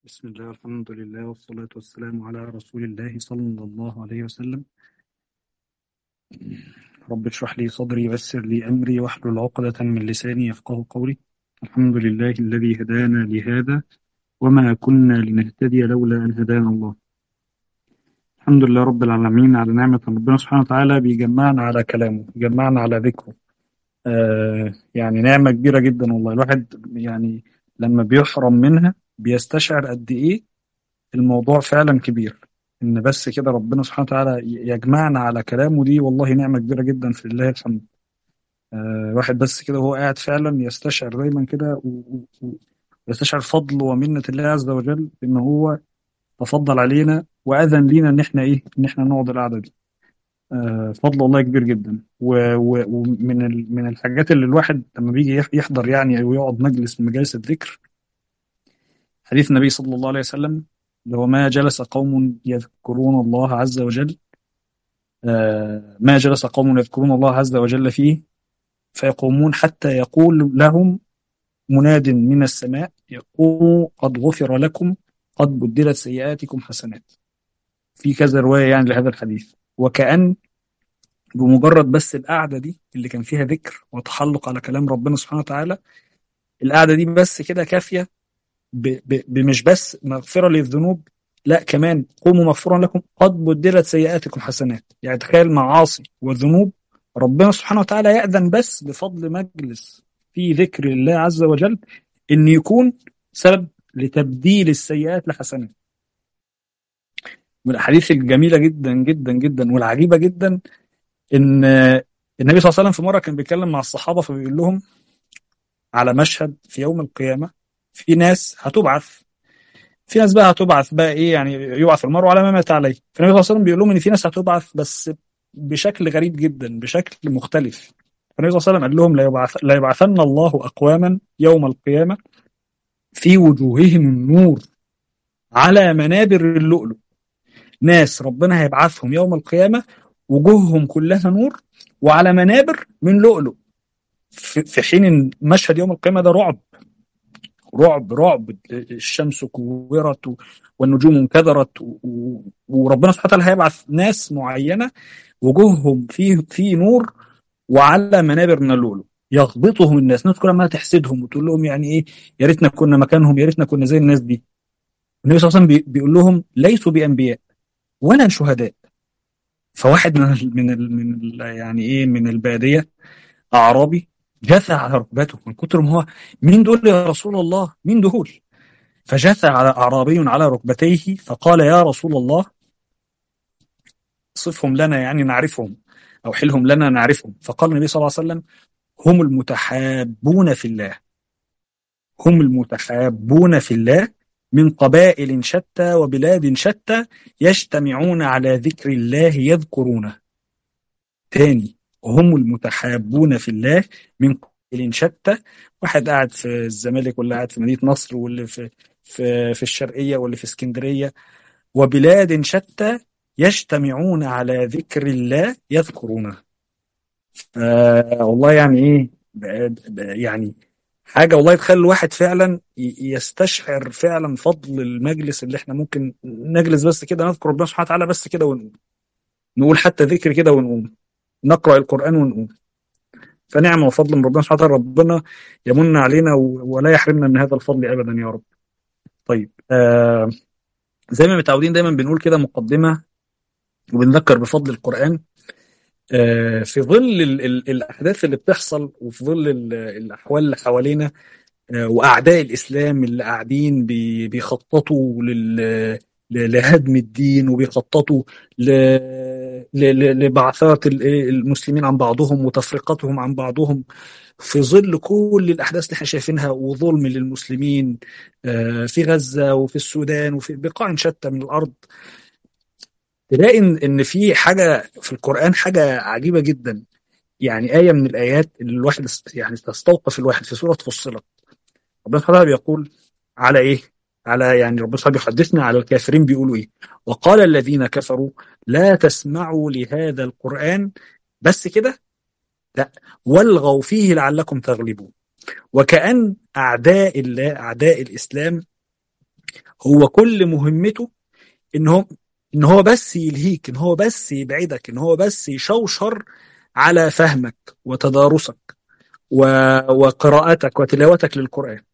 بسم الله والحمد لله والصلاة والسلام على رسول الله صلى الله عليه وسلم رب اشرح لي صدري ويسر لي أمري واحلل عقدة من لساني يفقه قولي الحمد لله الذي هدانا لهذا وما كنا لنهتدي لولا أن هدانا الله الحمد لله رب العالمين على نعمة ربنا سبحانه وتعالى بيجمعنا على كلامه بيجمعنا على ذكره آه يعني نعمة كبيرة جدا والله الواحد يعني لما بيحرم منها بيستشعر قد إيه الموضوع فعلا كبير إن بس كده ربنا سبحانه وتعالى يجمعنا على كلامه دي والله نعمة كبيرة جدا في الله الحمد آه واحد بس كده وهو قاعد فعلا يستشعر دايما كده و- و- و- ويستشعر فضل ومنة الله عز وجل إن هو تفضل علينا وأذن لينا إن إحنا إيه إن إحنا نقعد القعدة دي آه فضل الله كبير جدا و- و- ومن ال- من الحاجات اللي الواحد لما بيجي يح- يحضر يعني أو يقعد مجلس من مجالس الذكر حديث النبي صلى الله عليه وسلم اللي هو ما جلس قوم يذكرون الله عز وجل آه، ما جلس قوم يذكرون الله عز وجل فيه فيقومون حتى يقول لهم مناد من السماء يقول قد غفر لكم قد بدلت سيئاتكم حسنات في كذا رواية يعني لهذا الحديث وكأن بمجرد بس القعدة دي اللي كان فيها ذكر وتحلق على كلام ربنا سبحانه وتعالى القعدة دي بس كده كافية ب- ب- بمش بس مغفرة للذنوب لا كمان قوموا مغفورا لكم قد بدلت سيئاتكم حسنات يعني تخيل معاصي وذنوب ربنا سبحانه وتعالى يأذن بس بفضل مجلس في ذكر الله عز وجل ان يكون سبب لتبديل السيئات لحسنات من الاحاديث الجميله جدا جدا جدا والعجيبه جدا ان النبي صلى الله عليه وسلم في مره كان بيتكلم مع الصحابه فبيقول لهم على مشهد في يوم القيامه في ناس هتبعث في ناس بقى هتبعث بقى ايه يعني يبعث المرء على ما مات عليه فالنبي صلى الله عليه وسلم بيقول لهم ان في ناس هتبعث بس بشكل غريب جدا بشكل مختلف فالنبي صلى الله عليه وسلم قال لهم لا يبعث لا يبعثن الله اقواما يوم القيامه في وجوههم النور على منابر اللؤلؤ ناس ربنا هيبعثهم يوم القيامه وجوههم كلها نور وعلى منابر من لؤلؤ في في حين إن مشهد يوم القيامه ده رعب رعب رعب الشمس كورت و- والنجوم انكدرت و- و- وربنا سبحانه وتعالى هيبعث ناس معينه وجوههم فيه في نور وعلى منابر من اللؤلؤ يغبطهم الناس الناس كلها ما تحسدهم وتقول لهم يعني ايه يا ريتنا كنا مكانهم يا ريتنا كنا زي الناس دي النبي صلى الله عليه وسلم بي- بيقول لهم ليسوا بانبياء ولا شهداء فواحد من ال من ال من ال يعني ايه من الباديه اعرابي جثى على ركبته من كتر ما هو مين دول يا رسول الله مين دول فجثى على أعرابي على ركبتيه فقال يا رسول الله صفهم لنا يعني نعرفهم أو حلهم لنا نعرفهم فقال النبي صلى الله عليه وسلم هم المتحابون في الله هم المتحابون في الله من قبائل شتى وبلاد شتى يجتمعون على ذكر الله يذكرونه تاني هم المتحابون في الله من قبائل شتى واحد قاعد في الزمالك واللي قاعد في مدينة نصر واللي في في في الشرقية واللي في اسكندرية وبلاد شتى يجتمعون على ذكر الله يذكرونه آه والله يعني ايه ب- ب- يعني حاجة والله تخلي الواحد فعلا ي- يستشعر فعلا فضل المجلس اللي احنا ممكن نجلس بس كده نذكر ربنا سبحانه وتعالى بس كده ونقوم نقول حتى ذكر كده ونقوم نقرأ القرآن ونقوم فنعمة وفضل من ربنا سبحانه وتعالى ربنا يمن علينا و- ولا يحرمنا من هذا الفضل أبدا يا رب طيب آه زي ما متعودين دايما بنقول كده مقدمة وبنذكر بفضل القرآن آه، في ظل ال ال الأحداث اللي بتحصل وفي ظل ال الأحوال اللي حوالينا آه، وأعداء الإسلام اللي قاعدين بي- بيخططوا لل ل- لهدم الدين وبيخططوا ل... ل... ل- لبعثات ال- المسلمين عن بعضهم وتفرقتهم عن بعضهم في ظل كل الأحداث اللي احنا شايفينها وظلم للمسلمين آه، في غزة وفي السودان وفي بقاع شتى من الأرض تلاقي إن إن في حاجة في القرآن حاجة عجيبة جدا يعني آية من الآيات اللي الواحد است- يعني تستوقف الواحد في سورة فصلت ربنا سبحانه وتعالى بيقول على إيه؟ على يعني ربنا سبحانه بيحدثنا على الكافرين بيقولوا إيه؟ وقال الذين كفروا لا تسمعوا لهذا القرآن بس كده لا والغوا فيه لعلكم تغلبون وكأن أعداء الله أعداء الإسلام هو كل مهمته ان هو ان هو بس يلهيك ان هو بس يبعدك ان هو بس يشوشر على فهمك وتدارسك و... وقراءتك وتلاوتك للقرآن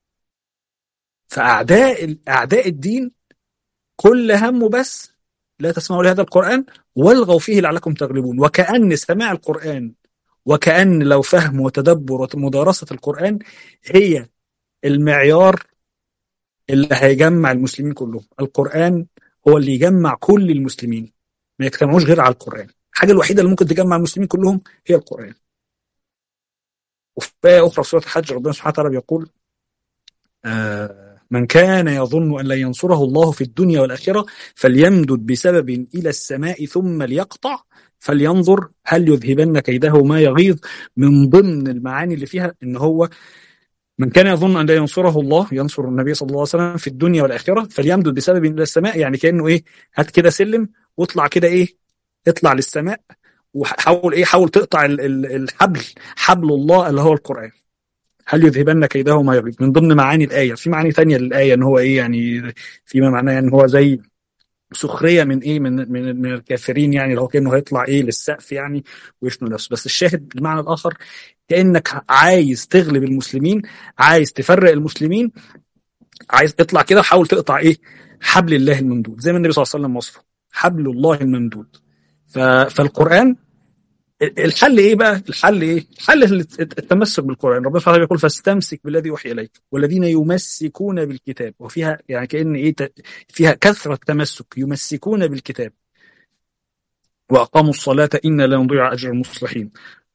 فأعداء أعداء الدين كل همه بس لا تسمعوا لهذا القرآن والغوا فيه لعلكم تغلبون وكأن سماع القرآن وكأن لو فهم وتدبر ومدارسة القرآن هي المعيار اللي هيجمع المسلمين كلهم القرآن هو اللي يجمع كل المسلمين ما يجتمعوش غير على القرآن الحاجة الوحيدة اللي ممكن تجمع المسلمين كلهم هي القرآن وفي آية أخرى في سورة الحج ربنا سبحانه وتعالى بيقول آه من كان يظن أن لا ينصره الله في الدنيا والآخرة فليمدد بسبب إلى السماء ثم ليقطع فلينظر هل يذهبن كيده ما يغيظ من ضمن المعاني اللي فيها ان هو من كان يظن ان لا ينصره الله ينصر النبي صلى الله عليه وسلم في الدنيا والاخره فليمدد بسبب الى السماء يعني كانه ايه هات كده سلم واطلع كده ايه اطلع للسماء وحاول ايه حاول تقطع الحبل حبل الله اللي هو القران هل يذهبن كيده ما يغيظ من ضمن معاني الايه في معاني ثانيه للايه ان هو ايه يعني فيما معناه ان هو زي سخريه من ايه من من من الكافرين يعني لو كانه هيطلع ايه للسقف يعني ويشنو نفسه بس الشاهد المعنى الاخر كانك عايز تغلب المسلمين عايز تفرق المسلمين عايز تطلع كده حاول تقطع ايه حبل الله الممدود زي ما النبي صلى الله عليه وسلم وصفه حبل الله الممدود فالقران الحل ايه بقى؟ الحل ايه؟ الحل التمسك بالقران، ربنا سبحانه يقول فاستمسك بالذي يوحي اليك، والذين يمسكون بالكتاب، وفيها يعني كان ايه فيها كثره تمسك، يمسكون بالكتاب. واقاموا الصلاه انا لا نضيع اجر المصلحين.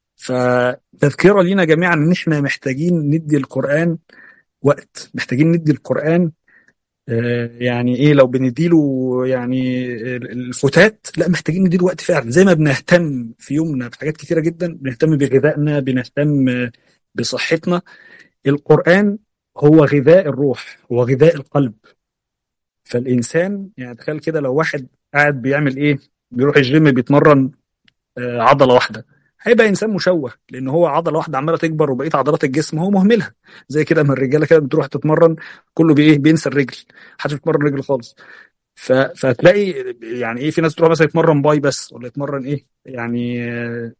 فتذكره لينا جميعا ان احنا محتاجين ندي القران وقت، محتاجين ندي القران يعني ايه لو بنديله يعني الفتات لا محتاجين نديله وقت فعلا زي ما بنهتم في يومنا بحاجات كتيره جدا بنهتم بغذائنا بنهتم بصحتنا القران هو غذاء الروح هو غذاء القلب فالانسان يعني تخيل كده لو واحد قاعد بيعمل ايه بيروح الجيم بيتمرن عضله واحده هيبقى انسان مشوه لان هو عضله واحده عماله تكبر وبقيه عضلات الجسم هو مهملها زي كده ما الرجاله كده بتروح تتمرن كله بايه بينسى الرجل محدش بيتمرن رجل خالص ف... فتلاقي يعني ايه في ناس تروح مثلا يتمرن باي بس ولا يتمرن ايه يعني آه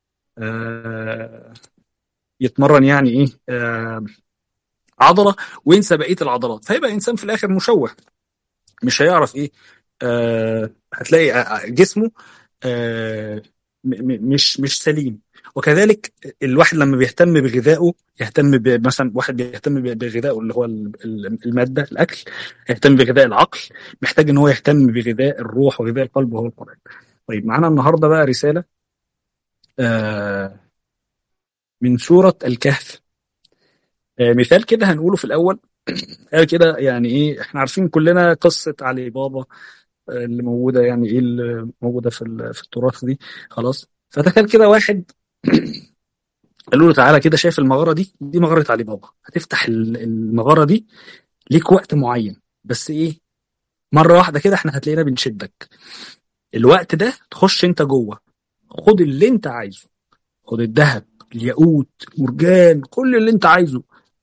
آه يتمرن يعني ايه آه عضله وينسى بقيه العضلات فيبقى انسان في الاخر مشوه مش هيعرف ايه آه هتلاقي جسمه آه مش مش سليم وكذلك الواحد لما بيهتم بغذائه يهتم مثلا واحد بيهتم بغذائه اللي هو الماده الاكل يهتم بغذاء العقل محتاج ان هو يهتم بغذاء الروح وغذاء القلب وهو القران طيب معانا النهارده بقى رساله آه من سوره الكهف آه مثال كده هنقوله في الاول قال كده يعني ايه احنا عارفين كلنا قصه علي بابا اللي موجوده يعني ايه اللي موجوده في في التراث دي خلاص فتخيل كده واحد قالوا له تعالى كده شايف المغاره دي دي مغاره علي بابا هتفتح المغاره دي ليك وقت معين بس ايه مره واحده كده احنا هتلاقينا بنشدك الوقت ده تخش انت جوه خد اللي انت عايزه خد الذهب الياقوت مرجان كل اللي انت عايزه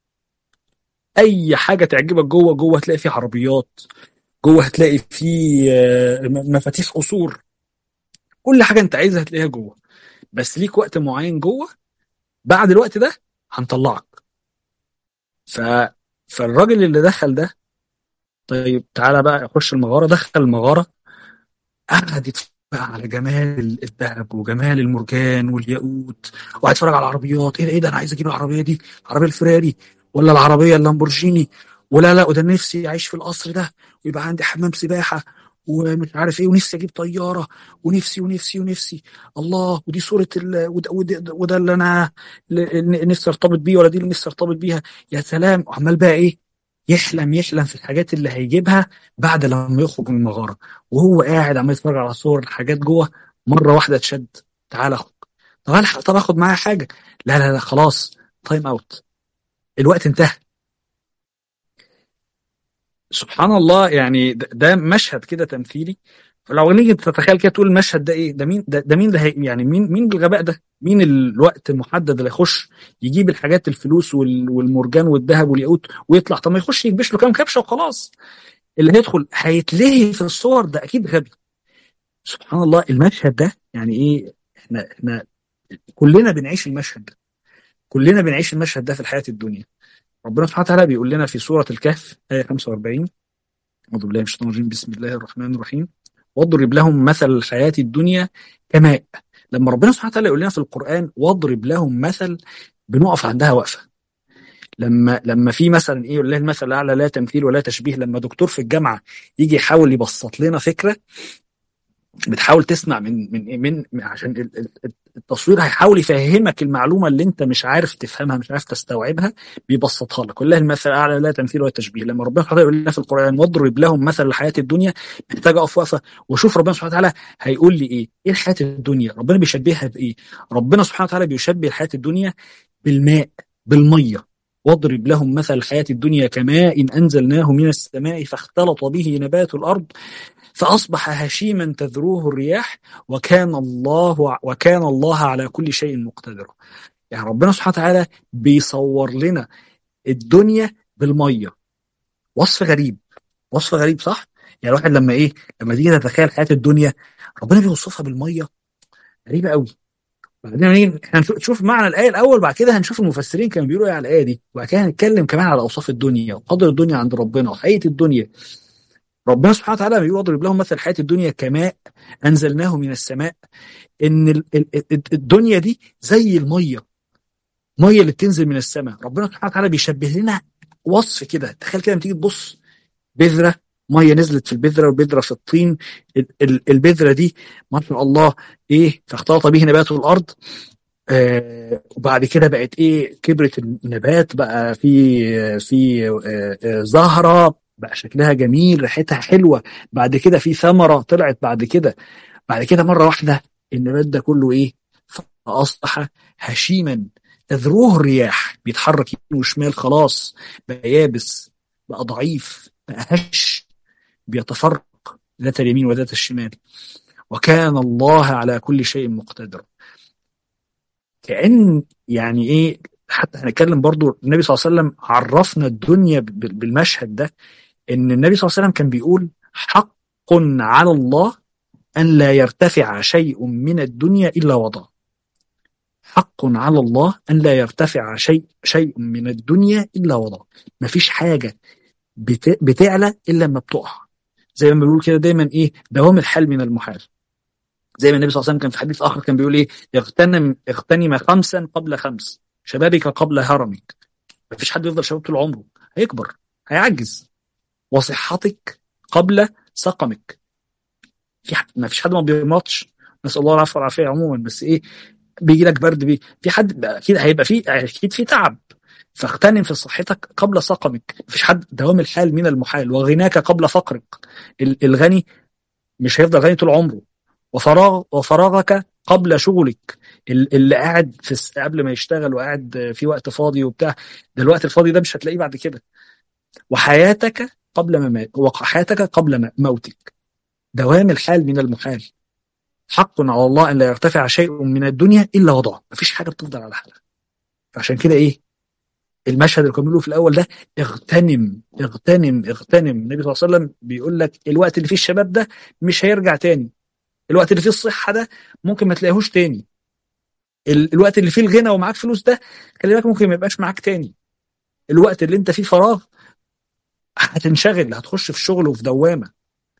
اي حاجه تعجبك جوه جوه هتلاقي فيه عربيات جوه هتلاقي فيه مفاتيح قصور كل حاجه انت عايزها هتلاقيها جوه بس ليك وقت معين جوه بعد الوقت ده هنطلعك ف فالراجل اللي دخل ده طيب تعالى بقى يخش المغاره دخل المغاره قعد يتفرج على جمال الذهب وجمال المرجان والياقوت وقعد يتفرج على العربيات ايه ده ايه ده انا عايز اجيب العربيه دي العربيه الفراري ولا العربيه اللامبورجيني ولا لا وده نفسي اعيش في القصر ده ويبقى عندي حمام سباحه ومش عارف ايه ونفسي اجيب طياره ونفسي ونفسي ونفسي الله ودي صوره ال... وده, وده اللي انا نفسي ارتبط بيه ولا دي اللي نفسي ارتبط بيها يا سلام وعمال بقى ايه يحلم يحلم في الحاجات اللي هيجيبها بعد لما يخرج من المغاره وهو قاعد عمال يتفرج على صور الحاجات جوه مره واحده اتشد تعال اخد طب الحق طب اخد معايا حاجه لا لا لا خلاص تايم اوت الوقت انتهى سبحان الله يعني ده مشهد كده تمثيلي لو نيجي تتخيل كده تقول المشهد ده ايه ده مين ده, ده مين ده هي يعني مين مين الغباء ده مين الوقت المحدد اللي يخش يجيب الحاجات الفلوس وال- والمرجان والذهب والياقوت ويطلع طب ما يخش يكبش له كام كبشه وخلاص اللي هيدخل هيتلهي في الصور ده اكيد غبي سبحان الله المشهد ده يعني ايه احنا احنا كلنا بنعيش المشهد ده كلنا بنعيش المشهد ده في الحياه الدنيا ربنا سبحانه وتعالى بيقول لنا في سوره الكهف ايه 45 أعوذ بالله من الشيطان الرجيم بسم الله الرحمن الرحيم واضرب لهم مثل الحياة الدنيا كماء لما ربنا سبحانه وتعالى يقول لنا في القرآن واضرب لهم مثل بنقف عندها وقفة لما لما في مثلا ايه يقول الله المثل الاعلى لا تمثيل ولا تشبيه لما دكتور في الجامعه يجي يحاول يبسط لنا فكره بتحاول تسمع من من من من- عشان ال- ال- التصوير هيحاول يفهمك المعلومه اللي انت مش عارف تفهمها مش عارف تستوعبها بيبسطها لك والله المثل الاعلى لا تمثيل ولا تشبيه لما ربنا سبحانه وتعالى يقول لنا في القران واضرب لهم مثل الحياه الدنيا محتاج اقف وقفه واشوف ربنا سبحانه وتعالى هيقول لي ايه ايه الحياه الدنيا ربنا بيشبهها بايه ربنا سبحانه وتعالى بيشبه الحياه الدنيا بالماء بالميه واضرب لهم مثل الحياة الدنيا كماء أنزلناه من السماء فاختلط به نبات الأرض فأصبح هشيما تذروه الرياح وكان الله وكان الله على كل شيء مقتدر يعني ربنا سبحانه وتعالى بيصور لنا الدنيا بالمية وصف غريب وصف غريب صح يعني الواحد لما ايه لما تيجي تتخيل حياة الدنيا ربنا بيوصفها بالمية غريبة قوي بعدين هنيجي احنا هنشوف نشوف معنى الآية الأول بعد كده هنشوف المفسرين كانوا بيقولوا ايه على الآية دي وبعد كده هنتكلم كمان على أوصاف الدنيا وقدر الدنيا عند ربنا وحقيقة الدنيا ربنا سبحانه وتعالى بيقول واضرب لهم مثل حياة الدنيا كماء أنزلناه من السماء إن ال- ال- ال- الدنيا دي زي المية مية اللي بتنزل من السماء ربنا سبحانه وتعالى بيشبه لنا وصف كده تخيل كده لما تيجي تبص بذرة مية نزلت في البذرة والبذرة في الطين ال- ال- البذرة دي ما شاء الله إيه فاختلط به نبات الأرض آه وبعد كده بقت ايه كبرت النبات بقى في في آه آه زهره بقى شكلها جميل ريحتها حلوه بعد كده في ثمره طلعت بعد كده بعد كده مره واحده النبات ده كله ايه فاصبح هشيما تذروه الرياح بيتحرك يمين وشمال خلاص بقى يابس بقى ضعيف بقى هش بيتفرق ذات اليمين وذات الشمال وكان الله على كل شيء مقتدر كأن يعني ايه حتى هنتكلم برضو النبي صلى الله عليه وسلم عرفنا الدنيا ب- بالمشهد ده ان النبي صلى الله عليه وسلم كان بيقول حق على الله ان لا يرتفع شيء من الدنيا الا وضعه حق على الله ان لا يرتفع شيء شيء من الدنيا الا وضعه مفيش حاجه بت- بتعلى الا لما بتقع زي ما بيقول كده دايما ايه دوام الحال من المحال زي ما النبي صلى الله عليه وسلم كان في حديث اخر كان بيقول ايه اغتنم اغتنم خمسا قبل خمس شبابك قبل هرمك مفيش حد يفضل شباب طول عمره هيكبر هيعجز وصحتك قبل سقمك في حد ما فيش حد ما بيمرضش نسال الله العفو والعافيه عموما بس ايه بيجي لك برد بي في حد اكيد هيبقى في اكيد في تعب فاغتنم في صحتك قبل سقمك مفيش حد دوام الحال من المحال وغناك قبل فقرك ال- الغني مش هيفضل غني طول عمره وفراغ وفراغك قبل شغلك ال- اللي قاعد في الس- قبل ما يشتغل وقاعد في وقت فاضي وبتاع ده الوقت الفاضي ده مش هتلاقيه بعد كده وحياتك قبل ممات وحياتك قبل م- موتك دوام الحال من المحال حق على الله ان لا يرتفع شيء من الدنيا الا وضعه مفيش حاجه بتفضل على حالها فعشان كده ايه المشهد اللي كنا بنقوله في الاول ده اغتنم اغتنم اغتنم النبي صلى الله عليه وسلم بيقول لك الوقت اللي فيه الشباب ده مش هيرجع تاني الوقت اللي فيه الصحه ده ممكن ما تلاقيهوش تاني ال- الوقت اللي فيه الغنى ومعاك فلوس ده خلي بالك ممكن ما يبقاش معاك تاني الوقت اللي انت فيه فراغ هتنشغل هتخش في شغل وفي دوامه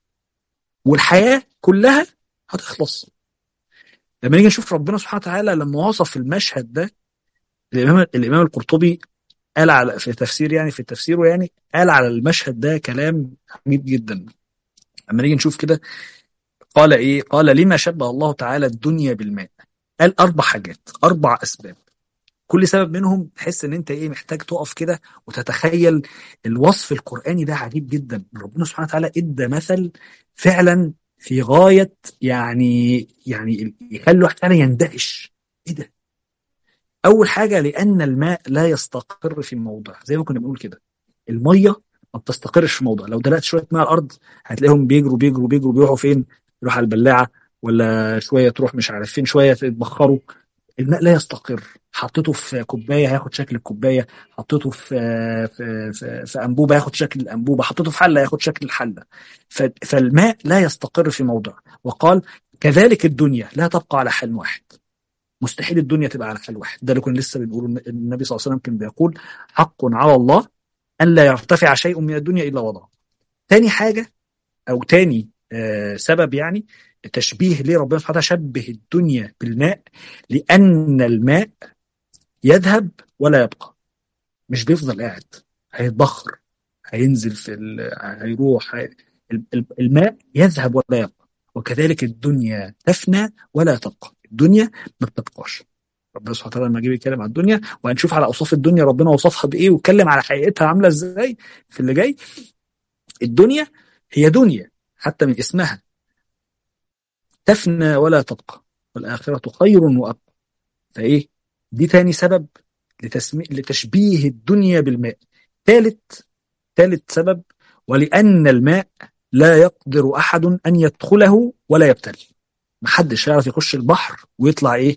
والحياه كلها هتخلص لما نيجي نشوف ربنا سبحانه وتعالى لما وصف المشهد ده الامام الامام القرطبي قال على في تفسير يعني في تفسيره يعني قال على المشهد ده كلام عميق جدا لما نيجي نشوف كده قال ايه قال لما شبه الله تعالى الدنيا بالماء قال اربع حاجات اربع اسباب كل سبب منهم تحس ان انت ايه محتاج تقف كده وتتخيل الوصف القراني ده عجيب جدا ربنا سبحانه وتعالى ادى مثل فعلا في غايه يعني يعني يخلي الواحد فعلا يندهش ايه ده اول حاجه لان الماء لا يستقر في موضع زي ما كنا بنقول كده الميه ما بتستقرش في موضع لو دلقت شويه ماء على الارض هتلاقيهم بيجروا بيجروا بيجروا بيروحوا فين يروح على البلاعه ولا شويه تروح مش عارف فين شويه تتبخروا الماء لا يستقر حطيته في كوبايه هياخد شكل الكوبايه حطيته في في في, في انبوبه هياخد شكل الانبوبه حطيته في حله هياخد شكل الحله ف- فالماء لا يستقر في موضع وقال كذلك الدنيا لا تبقى على حال واحد مستحيل الدنيا تبقى على حال واحد ده اللي كنا لسه بنقوله النبي صلى الله عليه وسلم كان بيقول حق على الله ان لا يرتفع شيء من الدنيا الا وضعه تاني حاجه او تاني آه سبب يعني تشبيه ليه ربنا سبحانه وتعالى شبه الدنيا بالماء لان الماء يذهب ولا يبقى مش بيفضل قاعد هيتبخر هينزل في ال... هيروح هي... ال- ال- الماء يذهب ولا يبقى وكذلك الدنيا تفنى ولا تبقى الدنيا ما بتبقاش ربنا سبحانه وتعالى لما جه يتكلم عن الدنيا وهنشوف على اوصاف الدنيا ربنا وصفها بايه واتكلم على حقيقتها عامله ازاي في اللي جاي الدنيا هي دنيا حتى من اسمها تفنى ولا تبقى والآخرة خير وأبقى فإيه دي تاني سبب لتسمي... لتشبيه الدنيا بالماء ثالث ثالث سبب ولأن الماء لا يقدر أحد أن يدخله ولا يبتل محدش يعرف يخش البحر ويطلع إيه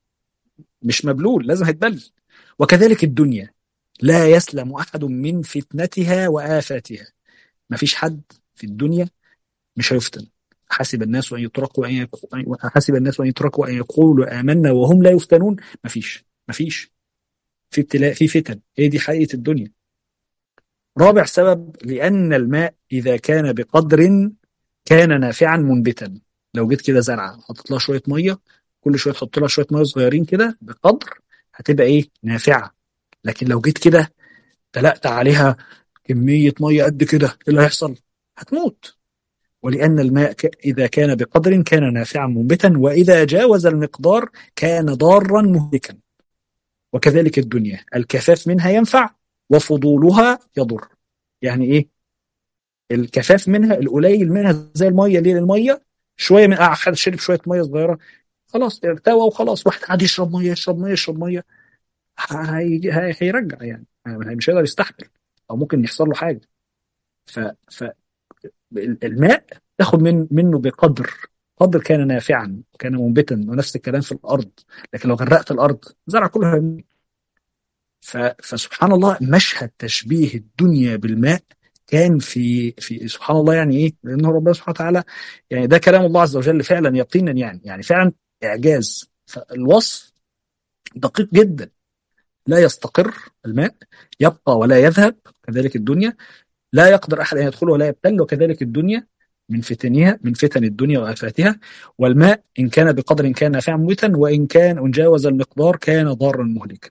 مش مبلول لازم هيتبل وكذلك الدنيا لا يسلم أحد من فتنتها وآفاتها مفيش حد في الدنيا مش هيفتن حسب الناس أن يتركوا أن يقو... حسب الناس أن يتركوا أن يقولوا آمنا وهم لا يفتنون مفيش مفيش في ابتلاء في فتن هي دي حقيقة الدنيا رابع سبب لأن الماء إذا كان بقدر كان نافعا منبتا لو جيت كده زرعة حطيت لها شوية مية كل شوية تحط لها شوية مية صغيرين كده بقدر هتبقى إيه نافعة لكن لو جيت كده تلقت عليها كمية مية قد كده إيه اللي هيحصل؟ هتموت ولأن الماء ك- إذا كان بقدر كان نافعا منبتا وإذا جاوز المقدار كان ضارا مهلكا وكذلك الدنيا الكفاف منها ينفع وفضولها يضر يعني إيه الكفاف منها القليل منها زي المية ليه المية شوية من قاعد حد شرب شوية مية صغيرة خلاص ارتوى وخلاص واحد قاعد يشرب مية يشرب مية يشرب مية هي- هي- هيرجع يعني يعني مش هيقدر يستحمل أو ممكن يحصل له حاجة ف, ف الماء تاخد من منه بقدر قدر كان نافعا وكان منبتا ونفس الكلام في الارض لكن لو غرقت الارض زرع كله هيموت ف- فسبحان الله مشهد تشبيه الدنيا بالماء كان في في سبحان الله يعني ايه؟ لانه ربنا سبحانه وتعالى يعني ده كلام الله عز وجل فعلا يقينا يعني يعني فعلا اعجاز فالوصف دقيق جدا لا يستقر الماء يبقى ولا يذهب كذلك الدنيا لا يقدر احد ان يدخله ولا يبتل وكذلك الدنيا من فتنها من فتن الدنيا وافاتها والماء ان كان بقدر كان نافعا موتا وان كان ان جاوز المقدار كان ضارا مهلكا.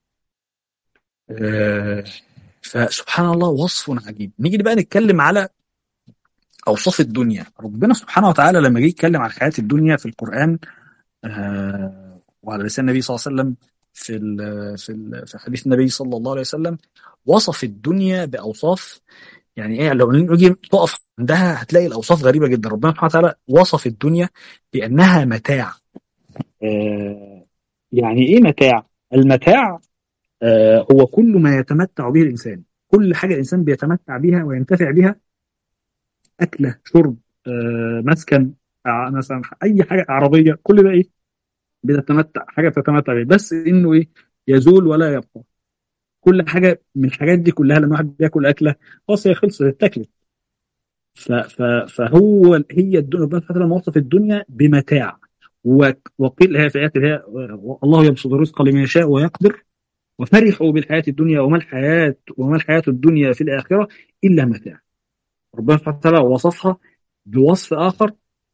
آه، فسبحان الله وصف عجيب. نيجي بقى نتكلم على اوصاف الدنيا. ربنا سبحانه وتعالى لما جه يتكلم عن حياه الدنيا في القران آه، وعلى لسان النبي صلى الله عليه وسلم في ال في ال في حديث النبي صلى الله عليه وسلم وصف الدنيا باوصاف يعني ايه لو نيجي تقف عندها هتلاقي الاوصاف غريبه جدا ربنا سبحانه وتعالى وصف الدنيا بانها متاع آه يعني ايه متاع المتاع آه هو كل ما يتمتع به الانسان كل حاجه الانسان بيتمتع بها وينتفع بها اكله شرب آه مسكن آه مثلا اي حاجه عربيه كل ده ايه بتتمتع حاجه بتتمتع بيه بس انه ايه يزول ولا يبقى كل حاجه من الحاجات دي كلها لما واحد بياكل اكله خلاص هي خلصت اتاكلت ف- ف- فهو هي الدنيا ربنا سبحانه وتعالى وصف الدنيا بمتاع و- وقيل هي في ايات اللي هي الله يبسط الرزق لمن يشاء ويقدر وفرحوا بالحياه الدنيا وما الحياه وما الحياه الدنيا في الاخره الا متاع ربنا سبحانه وتعالى وصفها بوصف اخر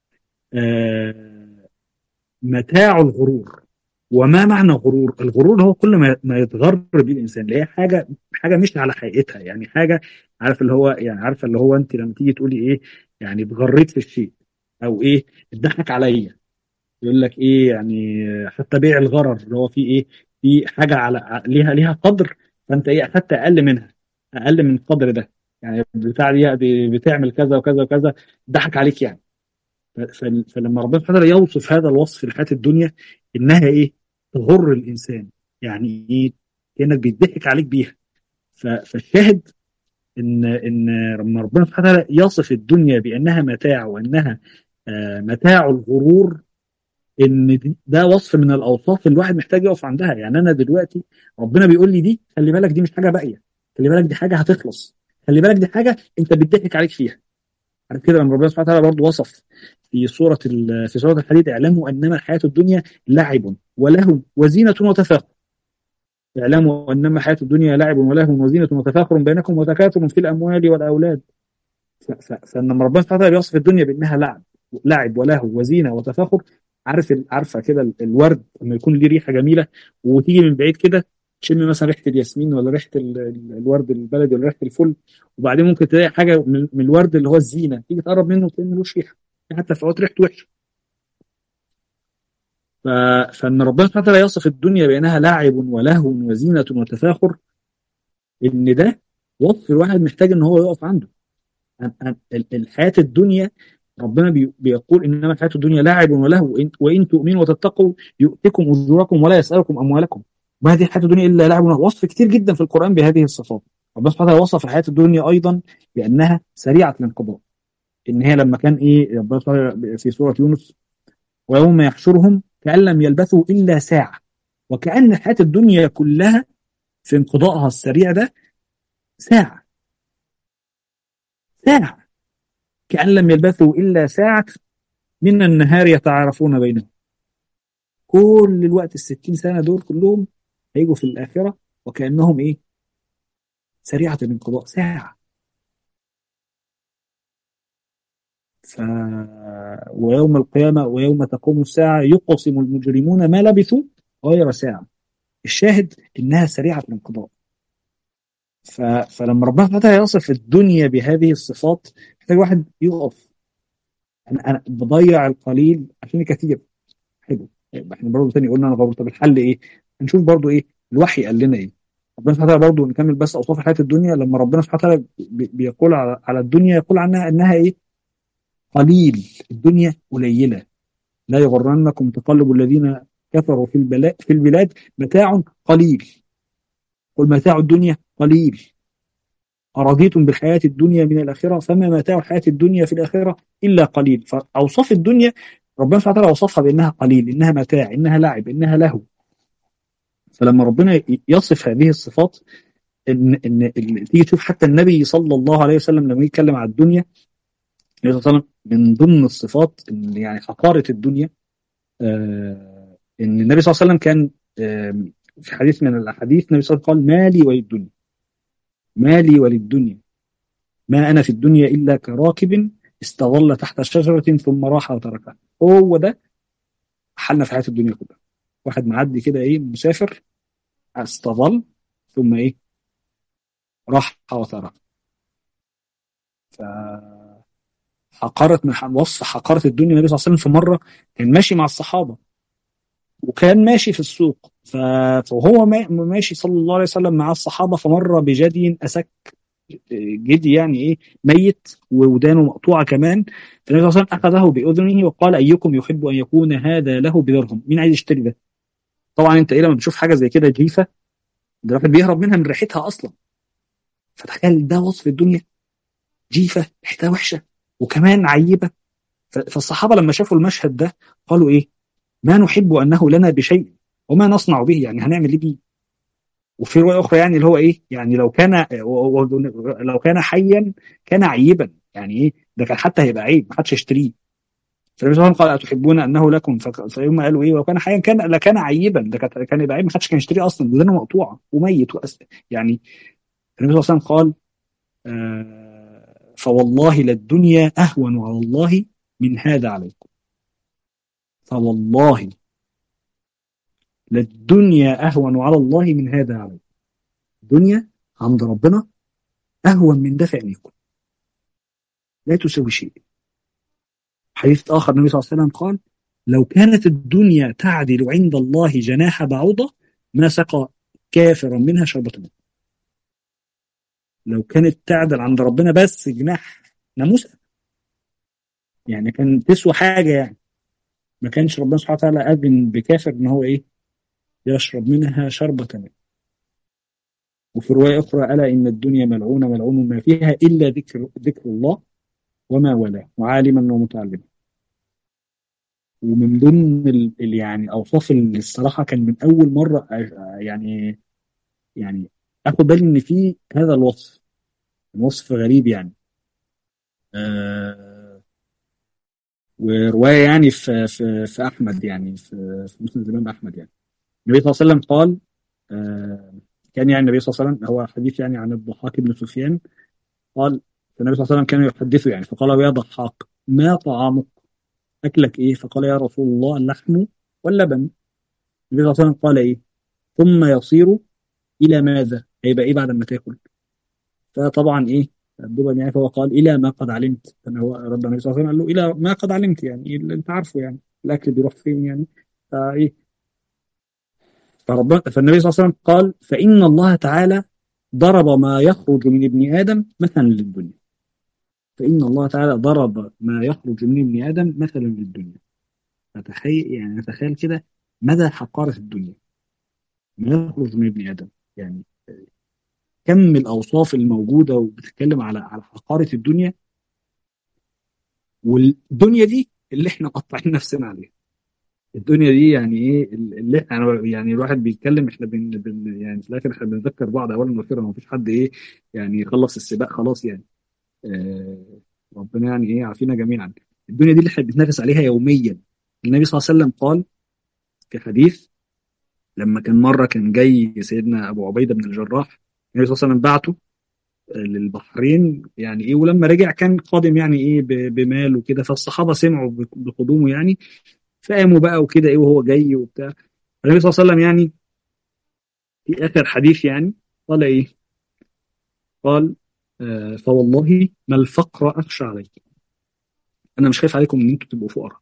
آه، متاع الغرور وما معنى غرور؟ الغرور هو كل ما ما يتغر بيه الانسان اللي هي حاجه حاجه مش على حقيقتها يعني حاجه عارف اللي هو يعني عارفه اللي هو انت لما تيجي تقولي ايه يعني اتغريت في الشيء او ايه اتضحك عليا يقول لك ايه يعني حتى بيع الغرر اللي هو فيه ايه في حاجه على ليها ليها قدر فانت ايه اخدت اقل منها اقل من القدر ده يعني بتاع دي بتعمل كذا وكذا وكذا ضحك عليك يعني ف- ف- فلما ربنا سبحانه وتعالى يوصف هذا الوصف لحياه الدنيا انها ايه تغر الانسان يعني ايه كانك بيضحك عليك بيها ف- فالشاهد ان ان لما ربنا سبحانه وتعالى يصف الدنيا بانها متاع وانها آه، متاع الغرور ان دي- ده وصف من الاوصاف اللي الواحد محتاج يقف عندها يعني انا دلوقتي ربنا بيقول لي دي خلي بالك دي مش حاجه باقيه خلي بالك دي حاجه هتخلص خلي بالك دي حاجه انت بيضحك عليك فيها عارف كده لما ربنا سبحانه وتعالى برضه وصف في سوره ال- في سوره الحديد اعلموا انما الحياه الدنيا لعب ولهو وزينه وتفاخر اعلموا انما الحياه الدنيا لعب ولهو وزينه وتفاخر بينكم وتكاثر في الاموال والاولاد ف- ف- فلما ربنا سبحانه وتعالى بيوصف الدنيا بانها لعب لعب ولهو وزينه وتفاخر عارف ال- عارفه كده ال- الورد لما يكون ليه ريحه جميله وتيجي من بعيد كده تشم مثلا ريحه الياسمين ولا ريحه ال- ال- الورد البلدي ولا ريحه الفل وبعدين ممكن تلاقي حاجه من من الورد اللي هو الزينه تيجي تقرب منه تلاقي ملوش ريحه حتى في اوقات ريحته وحشه ف... فان ربنا سبحانه وتعالى يصف الدنيا بانها لعب ولهو وزينه وتفاخر ان ده وصف الواحد محتاج ان هو يقف عنده أن- أن- ال- الحياه الدنيا ربنا بي- بيقول انما الحياه الدنيا لعب ولهو وإن- وان تؤمنوا وتتقوا يؤتكم اجوركم ولا يسالكم اموالكم ما هذه الحياه الدنيا الا لعب ولهو وصف كتير جدا في القران بهذه الصفات ربنا سبحانه وتعالى وصف الحياه الدنيا ايضا بانها سريعه الانقضاء ان هي لما كان ايه ربنا سبحانه وتعالى في سوره يونس ويوم يحشرهم كأن لم يلبثوا إلا ساعة وكأن الحياة الدنيا كلها في انقضائها السريع ده ساعة ساعة كأن لم يلبثوا إلا ساعة من النهار يتعارفون بينهم كل الوقت الستين سنة دول كلهم هيجوا في الآخرة وكأنهم إيه سريعة الانقضاء ساعة ف... ويوم القيامة ويوم تقوم الساعة يقسم المجرمون ما لبثوا غير ساعة الشاهد إنها سريعة الانقضاء ف... فلما ربنا سبحانه وتعالى يصف الدنيا بهذه الصفات محتاج واحد يقف انا انا بضيع القليل عشان الكثير حلو يبقى احنا برضه تاني قلنا انا برضه طب الحل ايه؟ هنشوف برضه ايه الوحي قال لنا ايه؟ ربنا سبحانه وتعالى برضه نكمل بس اوصاف حياه الدنيا لما ربنا سبحانه وتعالى بي- بيقول على على الدنيا يقول عنها انها ايه؟ قليل الدنيا قليله لا يغرنكم تقلب الذين كفروا في البلاد في البلاد متاع قليل قل متاع الدنيا قليل أرضيتم بالحياة الدنيا من الآخرة فما متاع الحياة الدنيا في الآخرة إلا قليل فأوصاف الدنيا ربنا سبحانه وتعالى وصفها بأنها قليل إنها متاع إنها لعب إنها لهو فلما ربنا يصف هذه الصفات إن إن إن تيجي تشوف حتى النبي صلى الله عليه وسلم لما يتكلم على الدنيا النبي صلى الله عليه وسلم من ضمن الصفات إن يعني حقارة الدنيا آه إن النبي صلى الله عليه وسلم كان آه في حديث من الأحاديث النبي صلى الله عليه وسلم قال مالي وللدنيا مالي وللدنيا ما أنا في الدنيا إلا كراكب استظل تحت شجرة ثم راح وتركها هو ده حالنا في حياة الدنيا كلها واحد معدي كده إيه مسافر استظل ثم إيه راح وترك ف حقارة من وصف حقارة الدنيا النبي صلى الله عليه وسلم في مرة كان ماشي مع الصحابة وكان ماشي في السوق ف- فهو ما- ماشي صلى الله عليه وسلم مع الصحابة فمر بجدي أسك جدي يعني ايه ميت وودانه مقطوعه كمان فالنبي صلى الله عليه وسلم اخذه باذنه وقال ايكم يحب ان يكون هذا له بدرهم مين عايز يشتري ده طبعا انت ايه لما بتشوف حاجه زي كده جيفه ده الواحد بيهرب منها من ريحتها اصلا فتخيل ده وصف الدنيا جيفه ريحتها وحشه وكمان عيبه ف- فالصحابه لما شافوا المشهد ده قالوا ايه ما نحب انه لنا بشيء وما نصنع به يعني هنعمل ايه بيه وفي روايه اخرى يعني اللي هو ايه يعني لو كان و- و- لو كان حيا كان عيبا يعني ايه ده كان حتى هيبقى عيب ما حدش يشتريه فالنبي صلى الله عليه وسلم قال اتحبون انه لكم فك- فيوم قالوا ايه ولو كان حيا كان لكان عيبا ده كان كان يبقى عيب ما حدش كان يشتريه اصلا ودانه مقطوعه وميت وأس... يعني النبي صلى الله عليه وسلم قال آه فوالله للدنيا اهون على الله من هذا عليكم فوالله للدنيا اهون على الله من هذا عليكم الدنيا عند ربنا اهون من دفع عينيكم لا تساوي شيء حديث آخر النبي صلى الله عليه وسلم قال لو كانت الدنيا تعدل عند الله جناح بعوضة ما سقى كافرا منها شربة ماء لو كانت تعدل عند ربنا بس جناح ناموسة يعني كان تسوى حاجة يعني ما كانش ربنا سبحانه وتعالى أذن بكافر إن هو إيه يشرب منها شربة ماء وفي رواية أخرى ألا إن الدنيا ملعونة ملعون ما فيها إلا ذكر ذكر الله وما والاه وعالما ومتعلما ومن ضمن ال ال- يعني اوصاف اللي الصراحه كان من اول مره أ- يعني يعني اخد بالي ان في هذا الوصف وصف غريب يعني آه وروايه يعني في في في احمد يعني في في مسند الامام احمد يعني النبي صلى الله عليه وسلم قال آه كان يعني النبي صلى الله عليه وسلم هو حديث يعني عن الضحاك بن سفيان قال النبي صلى الله عليه وسلم كان يحدثه يعني فقال له يا ضحاك ما طعامك اكلك ايه فقال يا رسول الله اللحم واللبن النبي صلى الله عليه وسلم قال ايه ثم يصير الى ماذا هيبقى ايه بعد ما تاكل فطبعا ايه الدبن يعني فهو قال الى ما قد علمت فانا هو رد النبي صلى الله عليه وسلم قال له الى ما قد علمت يعني اللي انت عارفه يعني الاكل بيروح فين يعني فايه فربنا فالنبي صلى الله عليه وسلم قال فان الله تعالى ضرب ما يخرج من ابن ادم مثلا للدنيا فان الله تعالى ضرب ما يخرج من ابن ادم مثلا للدنيا فتخيل يعني نتخيل كده مدى حقارة الدنيا ما يخرج من ابن ادم يعني كم الاوصاف الموجوده وبتتكلم على على حقاره الدنيا والدنيا دي اللي احنا مقطعين نفسنا عليها الدنيا دي يعني ايه اللي احنا يعني الواحد بيتكلم احنا بن بن يعني في الاخر احنا بنذكر بعض اولا واخيرا ما فيش حد ايه يعني يخلص السباق خلاص يعني آه ربنا يعني ايه عافينا جميعا الدنيا دي اللي احنا بنتنافس عليها يوميا النبي صلى الله عليه وسلم قال في حديث لما كان مره كان جاي سيدنا ابو عبيده بن الجراح النبي صلى الله عليه وسلم بعته للبحرين يعني ايه ولما رجع كان قادم يعني ايه ب- بمال وكده فالصحابه سمعوا ب- بقدومه يعني فقاموا بقى وكده ايه وهو جاي وبتاع النبي صلى الله عليه وسلم يعني في اخر حديث يعني قال ايه؟ قال آه فوالله ما الفقر اخشى عليكم انا مش خايف عليكم ان انتم تبقوا فقراء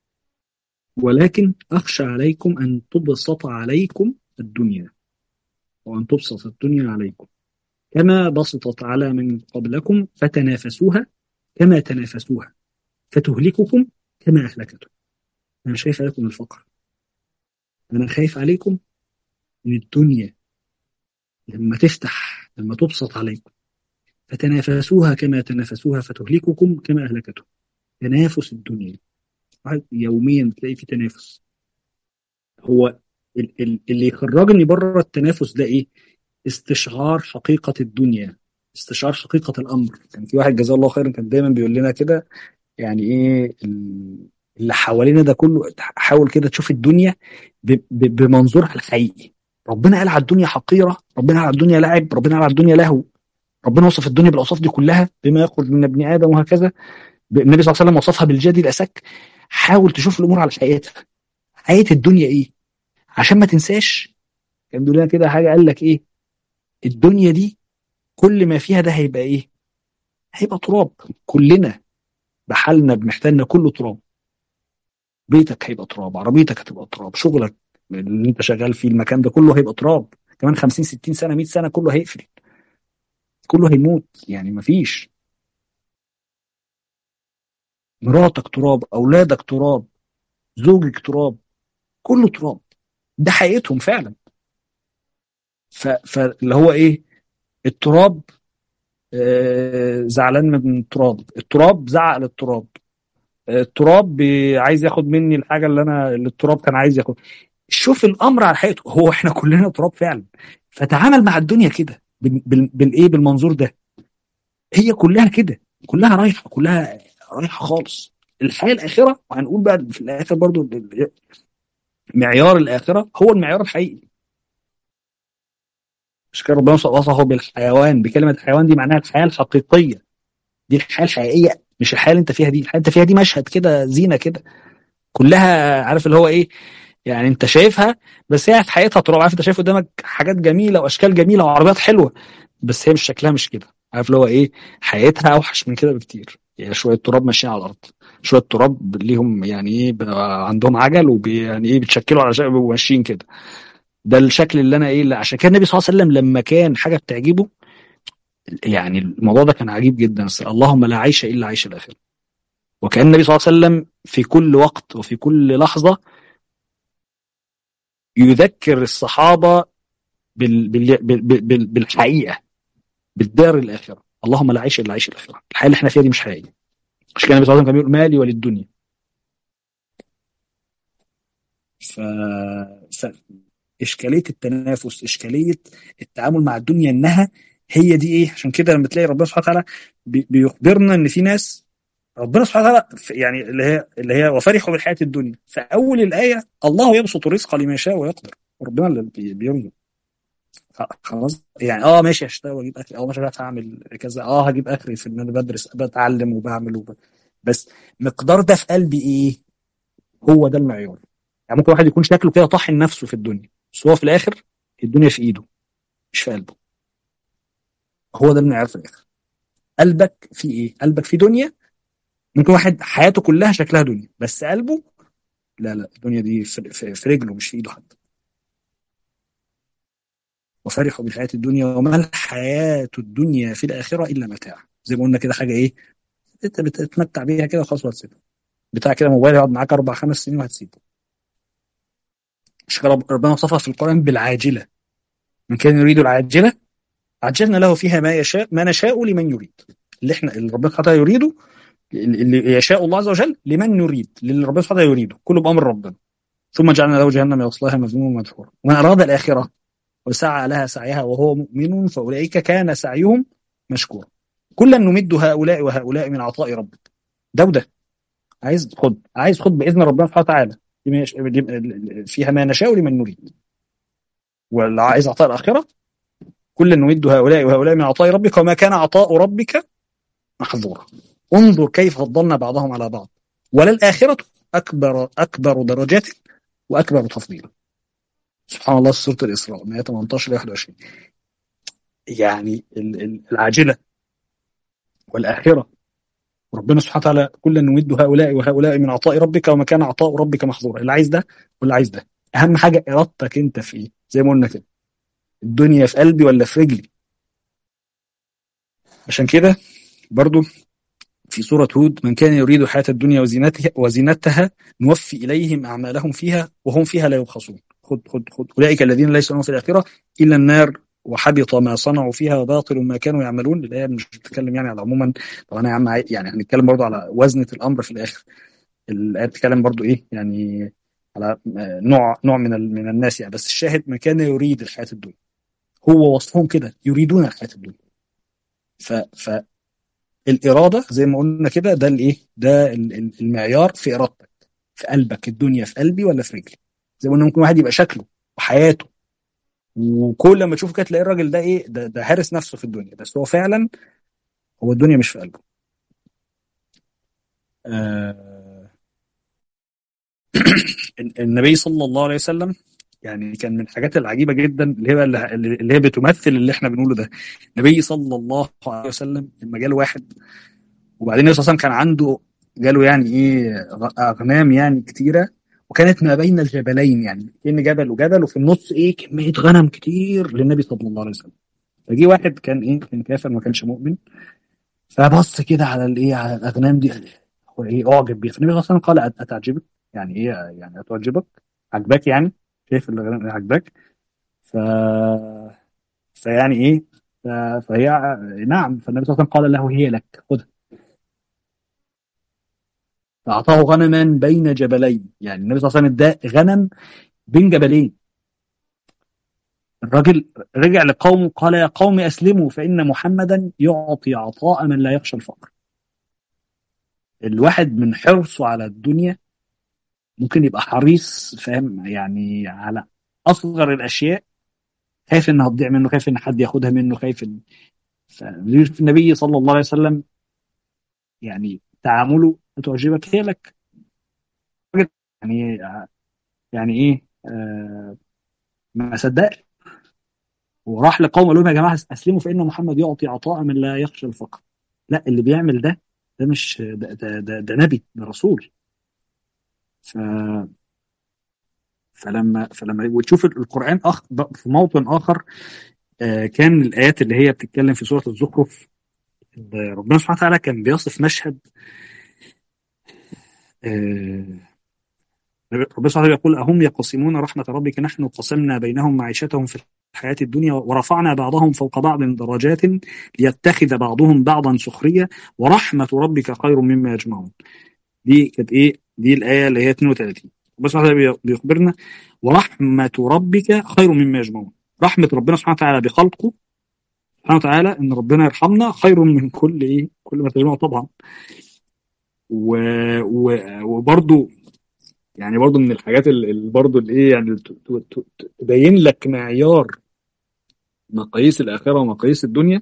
ولكن اخشى عليكم ان تبسط عليكم الدنيا وان تبسط الدنيا عليكم كما بسطت على من قبلكم فتنافسوها كما تنافسوها فتهلككم كما اهلكتهم انا مش خايف عليكم الفقر انا خايف عليكم من الدنيا لما تفتح لما تبسط عليكم فتنافسوها كما تنافسوها فتهلككم كما اهلكتهم تنافس الدنيا واحد يوميا بتلاقي في تنافس هو ال- ال- اللي يخرجني بره التنافس ده ايه استشعار حقيقة الدنيا استشعار حقيقة الأمر كان في واحد جزاه الله خيرا كان دايما بيقول لنا كده يعني ايه ال- اللي حوالينا ده كله حاول كده تشوف الدنيا ب- ب- بمنظورها الحقيقي ربنا قال على الدنيا حقيرة ربنا قال على الدنيا لعب ربنا قال على الدنيا لهو ربنا وصف الدنيا بالأوصاف دي كلها بما يخرج من ابن آدم وهكذا النبي صلى الله عليه وسلم وصفها بالجدي الأسك حاول تشوف الأمور على حقيقتها حقيقة الدنيا إيه عشان ما تنساش كان بيقول لنا كده حاجة قال لك إيه الدنيا دي كل ما فيها ده هيبقى إيه هيبقى تراب كلنا بحالنا بمحتالنا كله تراب بيتك هيبقى تراب عربيتك هتبقى تراب شغلك اللي انت شغال فيه المكان ده كله هيبقى تراب كمان 50 60 سنه 100 سنه كله هيقفل كله هيموت يعني مفيش مراتك تراب اولادك تراب زوجك تراب كله تراب ده حقيقتهم فعلا ف... فاللي هو ايه التراب آه زعلان من التراب التراب زعق للتراب آه، التراب بي- عايز ياخد مني الحاجه اللي انا اللي التراب كان عايز ياخد شوف الامر على حقيقته هو احنا كلنا تراب فعلا فتعامل مع الدنيا كده بال- بال- بالايه بالمنظور ده هي كلها كده كلها رايحه كلها رايحه خالص الحياه الاخره وهنقول بقى في الاخر برضو ال- معيار الاخره هو المعيار الحقيقي مش كده ربنا وصفه بالحيوان بكلمه الحيوان دي معناها الحياه الحقيقيه دي الحياه الحقيقيه مش الحياه اللي انت فيها دي الحياه اللي انت فيها دي مشهد كده زينه كده كلها عارف اللي هو ايه يعني انت شايفها بس هي في حقيقتها تراب عارف انت شايف قدامك حاجات جميله واشكال جميله وعربيات حلوه بس هي مش شكلها مش كده عارف اللي هو ايه حقيقتها اوحش من كده بكتير يعني شويه تراب ماشيين على الارض شويه تراب ليهم يعني ايه بقى عندهم عجل وبي يعني ايه بتشكلوا على شكل بيبقوا ماشيين كده ده الشكل اللي انا ايه اللي عشان كده النبي صلى الله عليه وسلم لما كان حاجه بتعجبه يعني الموضوع ده كان عجيب جدا اللهم لا عيش الا عيش الاخره وكان النبي صلى الله عليه وسلم في كل وقت وفي كل لحظه يذكر الصحابه بال بال بال بال بالحقيقه بالدار الاخره اللهم لا عيش الا عيش الاخره الحياه اللي احنا فيها دي مش حقيقيه عشان كده النبي صلى الله عليه وسلم كان بيقول مالي وللدنيا ف... ف... اشكاليه التنافس اشكاليه التعامل مع الدنيا انها هي دي ايه عشان كده لما تلاقي ربنا سبحانه وتعالى بي- بيخبرنا ان في ناس ربنا سبحانه وتعالى في- يعني اللي هي اللي هي وفرحوا بالحياه الدنيا في اول الايه الله يبسط الرزق لمن يشاء ويقدر ربنا اللي بي- بيرزق خ- خلاص يعني اه ماشي هشتغل واجيب اكل اه ماشي هعمل كذا اه هجيب اخري في ان انا بدرس بتعلم وبعمل وب... بس مقدار ده في قلبي ايه هو ده المعيار يعني ممكن واحد يكون شكله كده طاحن نفسه في الدنيا بس هو في الاخر الدنيا في ايده مش في قلبه هو ده المعيار في الاخر قلبك في ايه قلبك في دنيا ممكن واحد حياته كلها شكلها دنيا بس قلبه لا لا الدنيا دي في, في, في رجله مش في ايده حتى وفرحوا بالحياة الدنيا وما الحياة الدنيا في الآخرة إلا متاع زي ما قلنا كده حاجة إيه أنت بتتمتع بيها كده وخلاص وهتسيبها بتاع كده موبايل يقعد معاك أربع خمس سنين وهتسيبه مش كده رب- ربنا وصفها في القرآن بالعاجلة من كان يريد العاجلة عجلنا له فيها ما يشاء ما نشاء لمن يريد اللي احنا اللي ربنا سبحانه وتعالى يريده اللي يشاء الله عز وجل لمن يريد للي ربنا سبحانه وتعالى يريده كله بأمر ربنا ثم جعلنا له جهنم يصلاها مذموما مدحورا ومن أراد الآخرة وسعى لها سعيها وهو مؤمن فأولئك كان سعيهم مشكورا كلا نمد هؤلاء وهؤلاء من عطاء ربك ده وده عايز خد عايز خد بإذن ربنا سبحانه وتعالى لما يش- لم- فيها ما نشاء لمن نريد واللي عايز عطاء الآخرة كلا نمد هؤلاء وهؤلاء من عطاء ربك وما كان عطاء ربك محظورا انظر كيف فضلنا بعضهم على بعض وللآخرة أكبر أكبر درجات وأكبر تفضيلا سبحان الله سورة الإسراء 118 ل 21 يعني ال- ال- العاجلة والآخرة وربنا سبحانه وتعالى كلا نمد هؤلاء وهؤلاء من عطاء ربك وما كان عطاء ربك محظورا اللي عايز ده واللي عايز ده أهم حاجة إرادتك أنت في إيه زي ما قلنا كده الدنيا في قلبي ولا في رجلي عشان كده برضو في سورة هود من كان يريد الحياة الدنيا وزينتها وزينتها نوفي إليهم أعمالهم فيها وهم فيها لا يبخسون خد خد خد أولئك الذين ليس لهم في الآخرة إلا النار وحبط ما صنعوا فيها وباطل ما كانوا يعملون الآية مش بتتكلم يعني على عموما طبعا يا عم عاي- يعني هنتكلم برضو على وزنة الأمر في الآخر الآية بتتكلم برضو إيه يعني على آه، نوع نوع من ال- من الناس يعني بس الشاهد من كان يريد الحياة الدنيا هو وصفهم كده يريدون الحياة الدنيا ف ف الاراده زي ما قلنا كده ده الايه ده ال- ال- المعيار في ارادتك في قلبك الدنيا في قلبي ولا في رجلي زي ما قلنا ممكن واحد يبقى شكله وحياته وكل ما تشوفه كده تلاقي الراجل ده ايه ده, ده هارس نفسه في الدنيا بس هو فعلا هو الدنيا مش في قلبه آه النبي صلى الله عليه وسلم يعني كان من الحاجات العجيبه جدا اللي هي اللي اللي هي بتمثل اللي احنا بنقوله ده النبي صلى الله عليه وسلم لما جاله واحد وبعدين النبي صلى الله عليه وسلم كان عنده جاله يعني ايه غ- اغنام يعني كتيره وكانت ما بين الجبلين يعني كان جبل وجبل وفي النص ايه كميه غنم كتير للنبي صلى الله عليه وسلم فجي واحد كان ايه كان كافر ما كانش مؤمن فبص كده على الايه على الاغنام دي قال هو ايه اعجب بيها فالنبي صلى الله عليه وسلم قال أت- اتعجبك يعني ايه يعني اتعجبك عجبك يعني شايف الاغنام عجبك ف فيعني ايه ف... فهي نعم فالنبي صلى الله عليه وسلم قال له هي لك خذها فأعطاه غنما بين جبلين يعني النبي صلى الله عليه وسلم اداه غنم بين جبلين الراجل رجع لقومه قال يا قوم أسلموا فإن محمدا يعطي عطاء من لا يخشى الفقر الواحد من حرصه على الدنيا ممكن يبقى حريص فاهم يعني على أصغر الأشياء خايف إنها تضيع منه خايف إن حد ياخدها منه خايف إن فالنبي صلى الله عليه وسلم يعني تعامله تعجبك هي لك يعني يعني ايه آه ما صدقش وراح لقوم قال لهم يا جماعه اسلموا فان محمد يعطي عطاء من لا يخشى الفقر لا اللي بيعمل ده ده مش ده ده, ده, ده نبي ده رسول ف فلما فلما وتشوف القران أخ في موطن اخر آه كان الايات اللي هي بتتكلم في سوره الزخرف ربنا سبحانه وتعالى كان بيصف مشهد آه ربنا سبحانه وتعالى يقول أهم يقسمون رحمة ربك نحن قسمنا بينهم معيشتهم في الحياة الدنيا ورفعنا بعضهم فوق بعض درجات ليتخذ بعضهم بعضا سخرية ورحمة ربك خير مما يجمعون دي كانت إيه دي الآية اللي هي 32 ربنا سبحانه وتعالى بيخبرنا ورحمة ربك خير مما يجمعون رحمة ربنا سبحانه وتعالى بخلقه سبحانه وتعالى ان ربنا يرحمنا خير من كل ايه كل ما تجمعه طبعا و... و... وبرضو يعني برضو من الحاجات اللي برضو الايه يعني ت- ت- ت- تبين لك معيار مقاييس الاخره ومقاييس الدنيا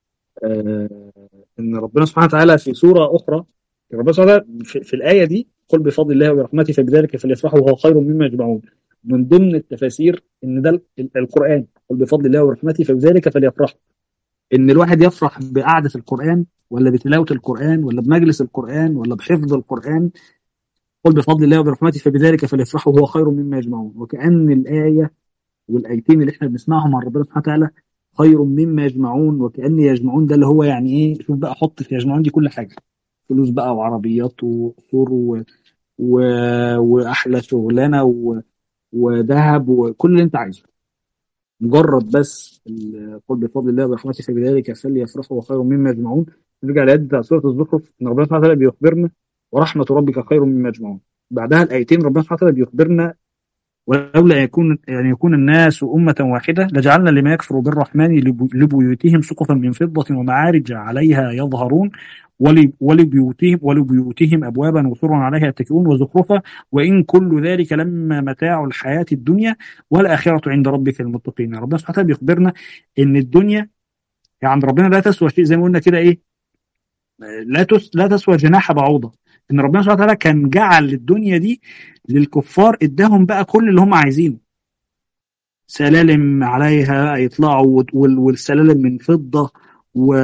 آه ان ربنا سبحانه وتعالى في سوره اخرى ربنا سبحانه وتعالى في, في الايه دي قل بفضل الله وبرحمته فبذلك فليفرحوا وهو خير مما يجمعون من ضمن التفاسير ان ده ال- القران قل بفضل الله وبرحمته فبذلك فليفرحوا ان الواحد يفرح بقعده القران ولا بتلاوه القران ولا بمجلس القران ولا بحفظ القران قل بفضل الله وبرحمته فبذلك فليفرحوا هو خير مما يجمعون وكأن الآية والآيتين اللي احنا بنسمعهم عن ربنا سبحانه وتعالى خير مما يجمعون وكأن يجمعون ده اللي هو يعني ايه شوف بقى حط في يجمعون دي كل حاجة فلوس بقى وعربيات وقصور و... و... وأحلى شغلانة و... وذهب وكل اللي انت عايزه مجرد بس ال- قل بفضل الله وبرحمته فبذلك فليفرحوا وخير مما يجمعون نرجع لآيات بتاع سورة الزخرف إن ربنا سبحانه وتعالى بيخبرنا ورحمة ربك خير مما يجمعون بعدها الآيتين ربنا سبحانه وتعالى بيخبرنا ولولا يكون يعني يكون الناس أمة واحدة لجعلنا لما يكفر بالرحمن لب- لبيوتهم سقفا من فضة ومعارج عليها يظهرون ول- ولبيوتهم ولبيوتهم أبوابا وسرا عليها يتكئون وزخرفا وإن كل ذلك لما متاع الحياة الدنيا والآخرة عند ربك المتقين ربنا سبحانه وتعالى بيخبرنا إن الدنيا يعني عند ربنا لا تسوى شيء زي ما قلنا كده إيه لا تس لا تسوى جناح بعوضة إن ربنا سبحانه وتعالى كان جعل الدنيا دي للكفار اداهم بقى كل اللي هم عايزينه سلالم عليها يطلعوا وال- والسلالم من فضة و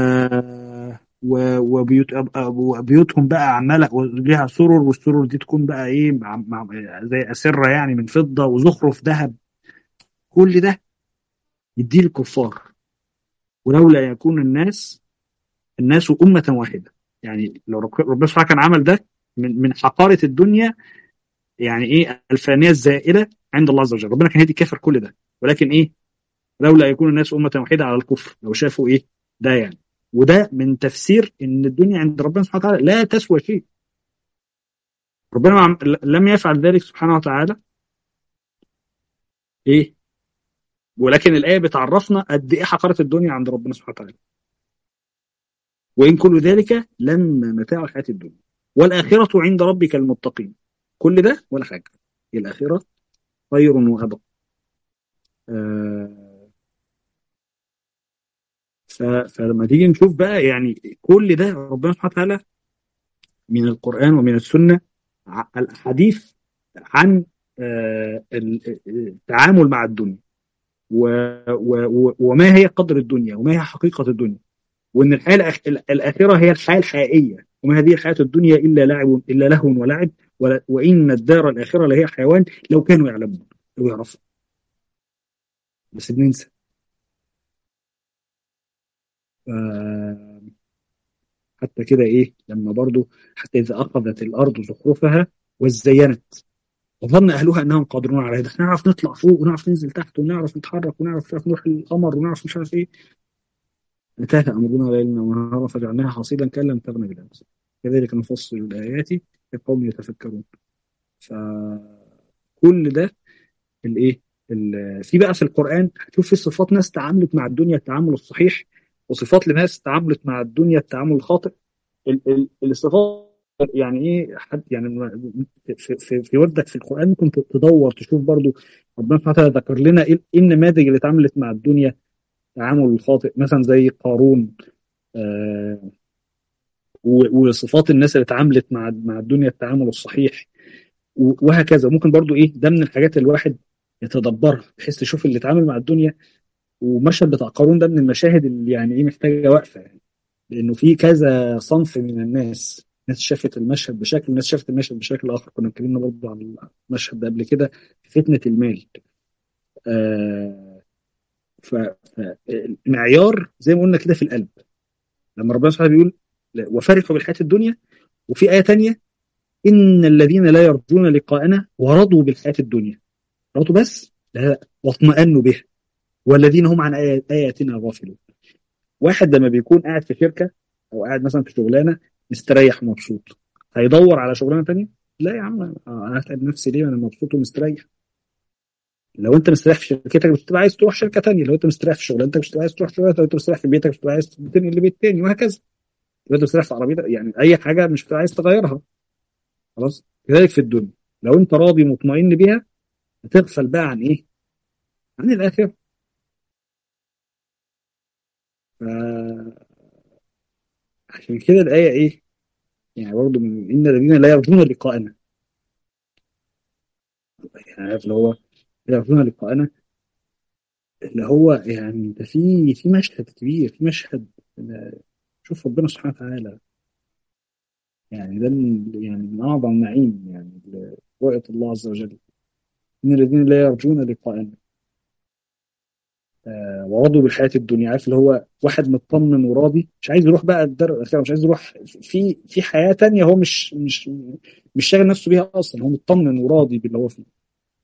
و- وبيوت أب- أب- وبيوتهم بقى عماله ليها سرر والسرر دي تكون بقى ايه مع مع زي اسره يعني من فضه وزخرف ذهب كل ده يديه الكفار ولولا يكون الناس الناس أمة واحدة يعني لو رب- ربنا سبحانه كان عمل ده من من حقارة الدنيا يعني ايه الفانية الزائلة عند الله عز وجل ربنا كان هيدي كافر كل ده ولكن ايه لولا يكون الناس أمة واحدة على الكفر لو شافوا ايه ده يعني وده من تفسير ان الدنيا عند ربنا سبحانه وتعالى لا تسوى شيء ربنا ما عم- لم يفعل ذلك سبحانه وتعالى ايه ولكن الآية بتعرفنا قد ايه حقارة الدنيا عند ربنا سبحانه وتعالى وإن كل ذلك لما متاع الحياة الدنيا والآخرة عند ربك المتقين كل ده ولا حاجة الآخرة خير وأبقى آه ف- فلما تيجي نشوف بقى يعني كل ده ربنا سبحانه وتعالى من القرآن ومن السنة ع- الحديث عن آه، ال- التعامل مع الدنيا و- و- و- وما هي قدر الدنيا وما هي حقيقة الدنيا وان الحياه الأخ- الاخره هي الحياه الحقيقيه وما هذه الحياه الدنيا الا لعب الا لهو ولعب ولا- وان الدار الاخره لهي حيوان لو كانوا يعلمون لو يعرفوا بس بننسى آه، حتى كده ايه لما برضو حتى اذا اخذت الارض زخرفها وزينت وظن اهلها انهم قادرون على هذا احنا نعرف نطلع فوق ونعرف ننزل تحت ونعرف نتحرك ونعرف مش عارف نروح القمر ونعرف مش عارف ايه انتهى امرنا ليلنا ونهارا فجعلناها حصيدا كان لم تغن بالامس كذلك نفصل الايات لقوم يتفكرون فكل ده الايه ال- في بقى في القران هتشوف في صفات ناس تعاملت مع الدنيا التعامل الصحيح وصفات لناس تعاملت مع الدنيا التعامل الخاطئ ال- ال- الصفات يعني ايه حد يعني ما- في, في, في وردك في القران ممكن تدور تشوف برضو ربنا سبحانه وتعالى ذكر لنا ايه إيه النماذج اللي اتعاملت مع الدنيا تعامل خاطئ مثلا زي قارون آه و- وصفات الناس اللي اتعاملت مع مع الدنيا التعامل الصحيح و- وهكذا ممكن برضو ايه ده من الحاجات اللي الواحد يتدبرها بحيث تشوف اللي اتعامل مع الدنيا ومشهد بتاع قارون ده من المشاهد اللي يعني ايه محتاجه وقفه يعني لانه في كذا صنف من الناس ناس شافت المشهد بشكل وناس شافت المشهد بشكل اخر كنا اتكلمنا برضه عن المشهد ده قبل كده في فتنه المال آه فالمعيار زي ما قلنا كده في القلب لما ربنا سبحانه بيقول وفرحوا بالحياه الدنيا وفي ايه تانية ان الذين لا يرجون لقاءنا ورضوا بالحياه الدنيا رضوا بس لا لا واطمأنوا بها والذين هم عن آيات- اياتنا غافلون واحد لما بيكون قاعد في شركه او قاعد مثلا في شغلانه مستريح ومبسوط هيدور على شغلانه تانية لا يا عم انا هتعب نفسي ليه وانا مبسوط ومستريح لو انت مستريح في شركتك مش بتبقى عايز تروح شركه ثانيه لو انت مستريح في شغلانتك مش بتبقى عايز تروح شغلانتك لو انت مستريح في بيتك مش بتبقى عايز تنقل لبيت تاني وهكذا لو انت مستريح في عربيتك يعني اي حاجه مش بتبقى عايز تغيرها خلاص كذلك في الدنيا لو انت راضي مطمئن بيها هتغفل بقى عن ايه؟ عن الاخره ف... عشان كده الايه ايه؟ يعني برضه من ان الذين لا يرجون لقاءنا يعني عارف اللي هو لا يرجون لقاءنا اللي هو يعني ده في في مشهد كبير في مشهد شوف ربنا سبحانه وتعالى يعني ده من يعني من اعظم النعيم يعني رؤيه الله عز وجل ان الذين لا يرجون لقاءنا آه ورضوا بالحياه الدنيا عارف اللي هو واحد مطمن وراضي مش عايز يروح بقى الدار الاخيره مش عايز يروح في في حياه تانية هو مش مش مش شاغل نفسه بيها اصلا هو مطمن وراضي باللي هو فيه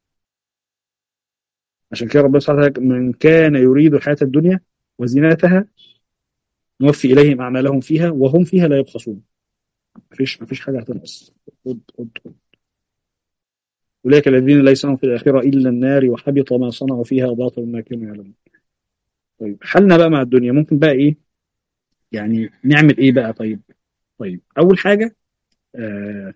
عشان كده ربنا سبحانه وتعالى من كان يريد الحياه الدنيا وزينتها نوفي اليهم اعمالهم فيها وهم فيها لا يبخسون مفيش مفيش حاجه هتنقص خد خد خد اولئك الذين ليس لهم في الاخره الا النار وحبط ما صنعوا فيها وباطل ما كانوا يعلمون طيب حلنا بقى مع الدنيا ممكن بقى ايه يعني نعمل ايه بقى طيب طيب اول حاجه آه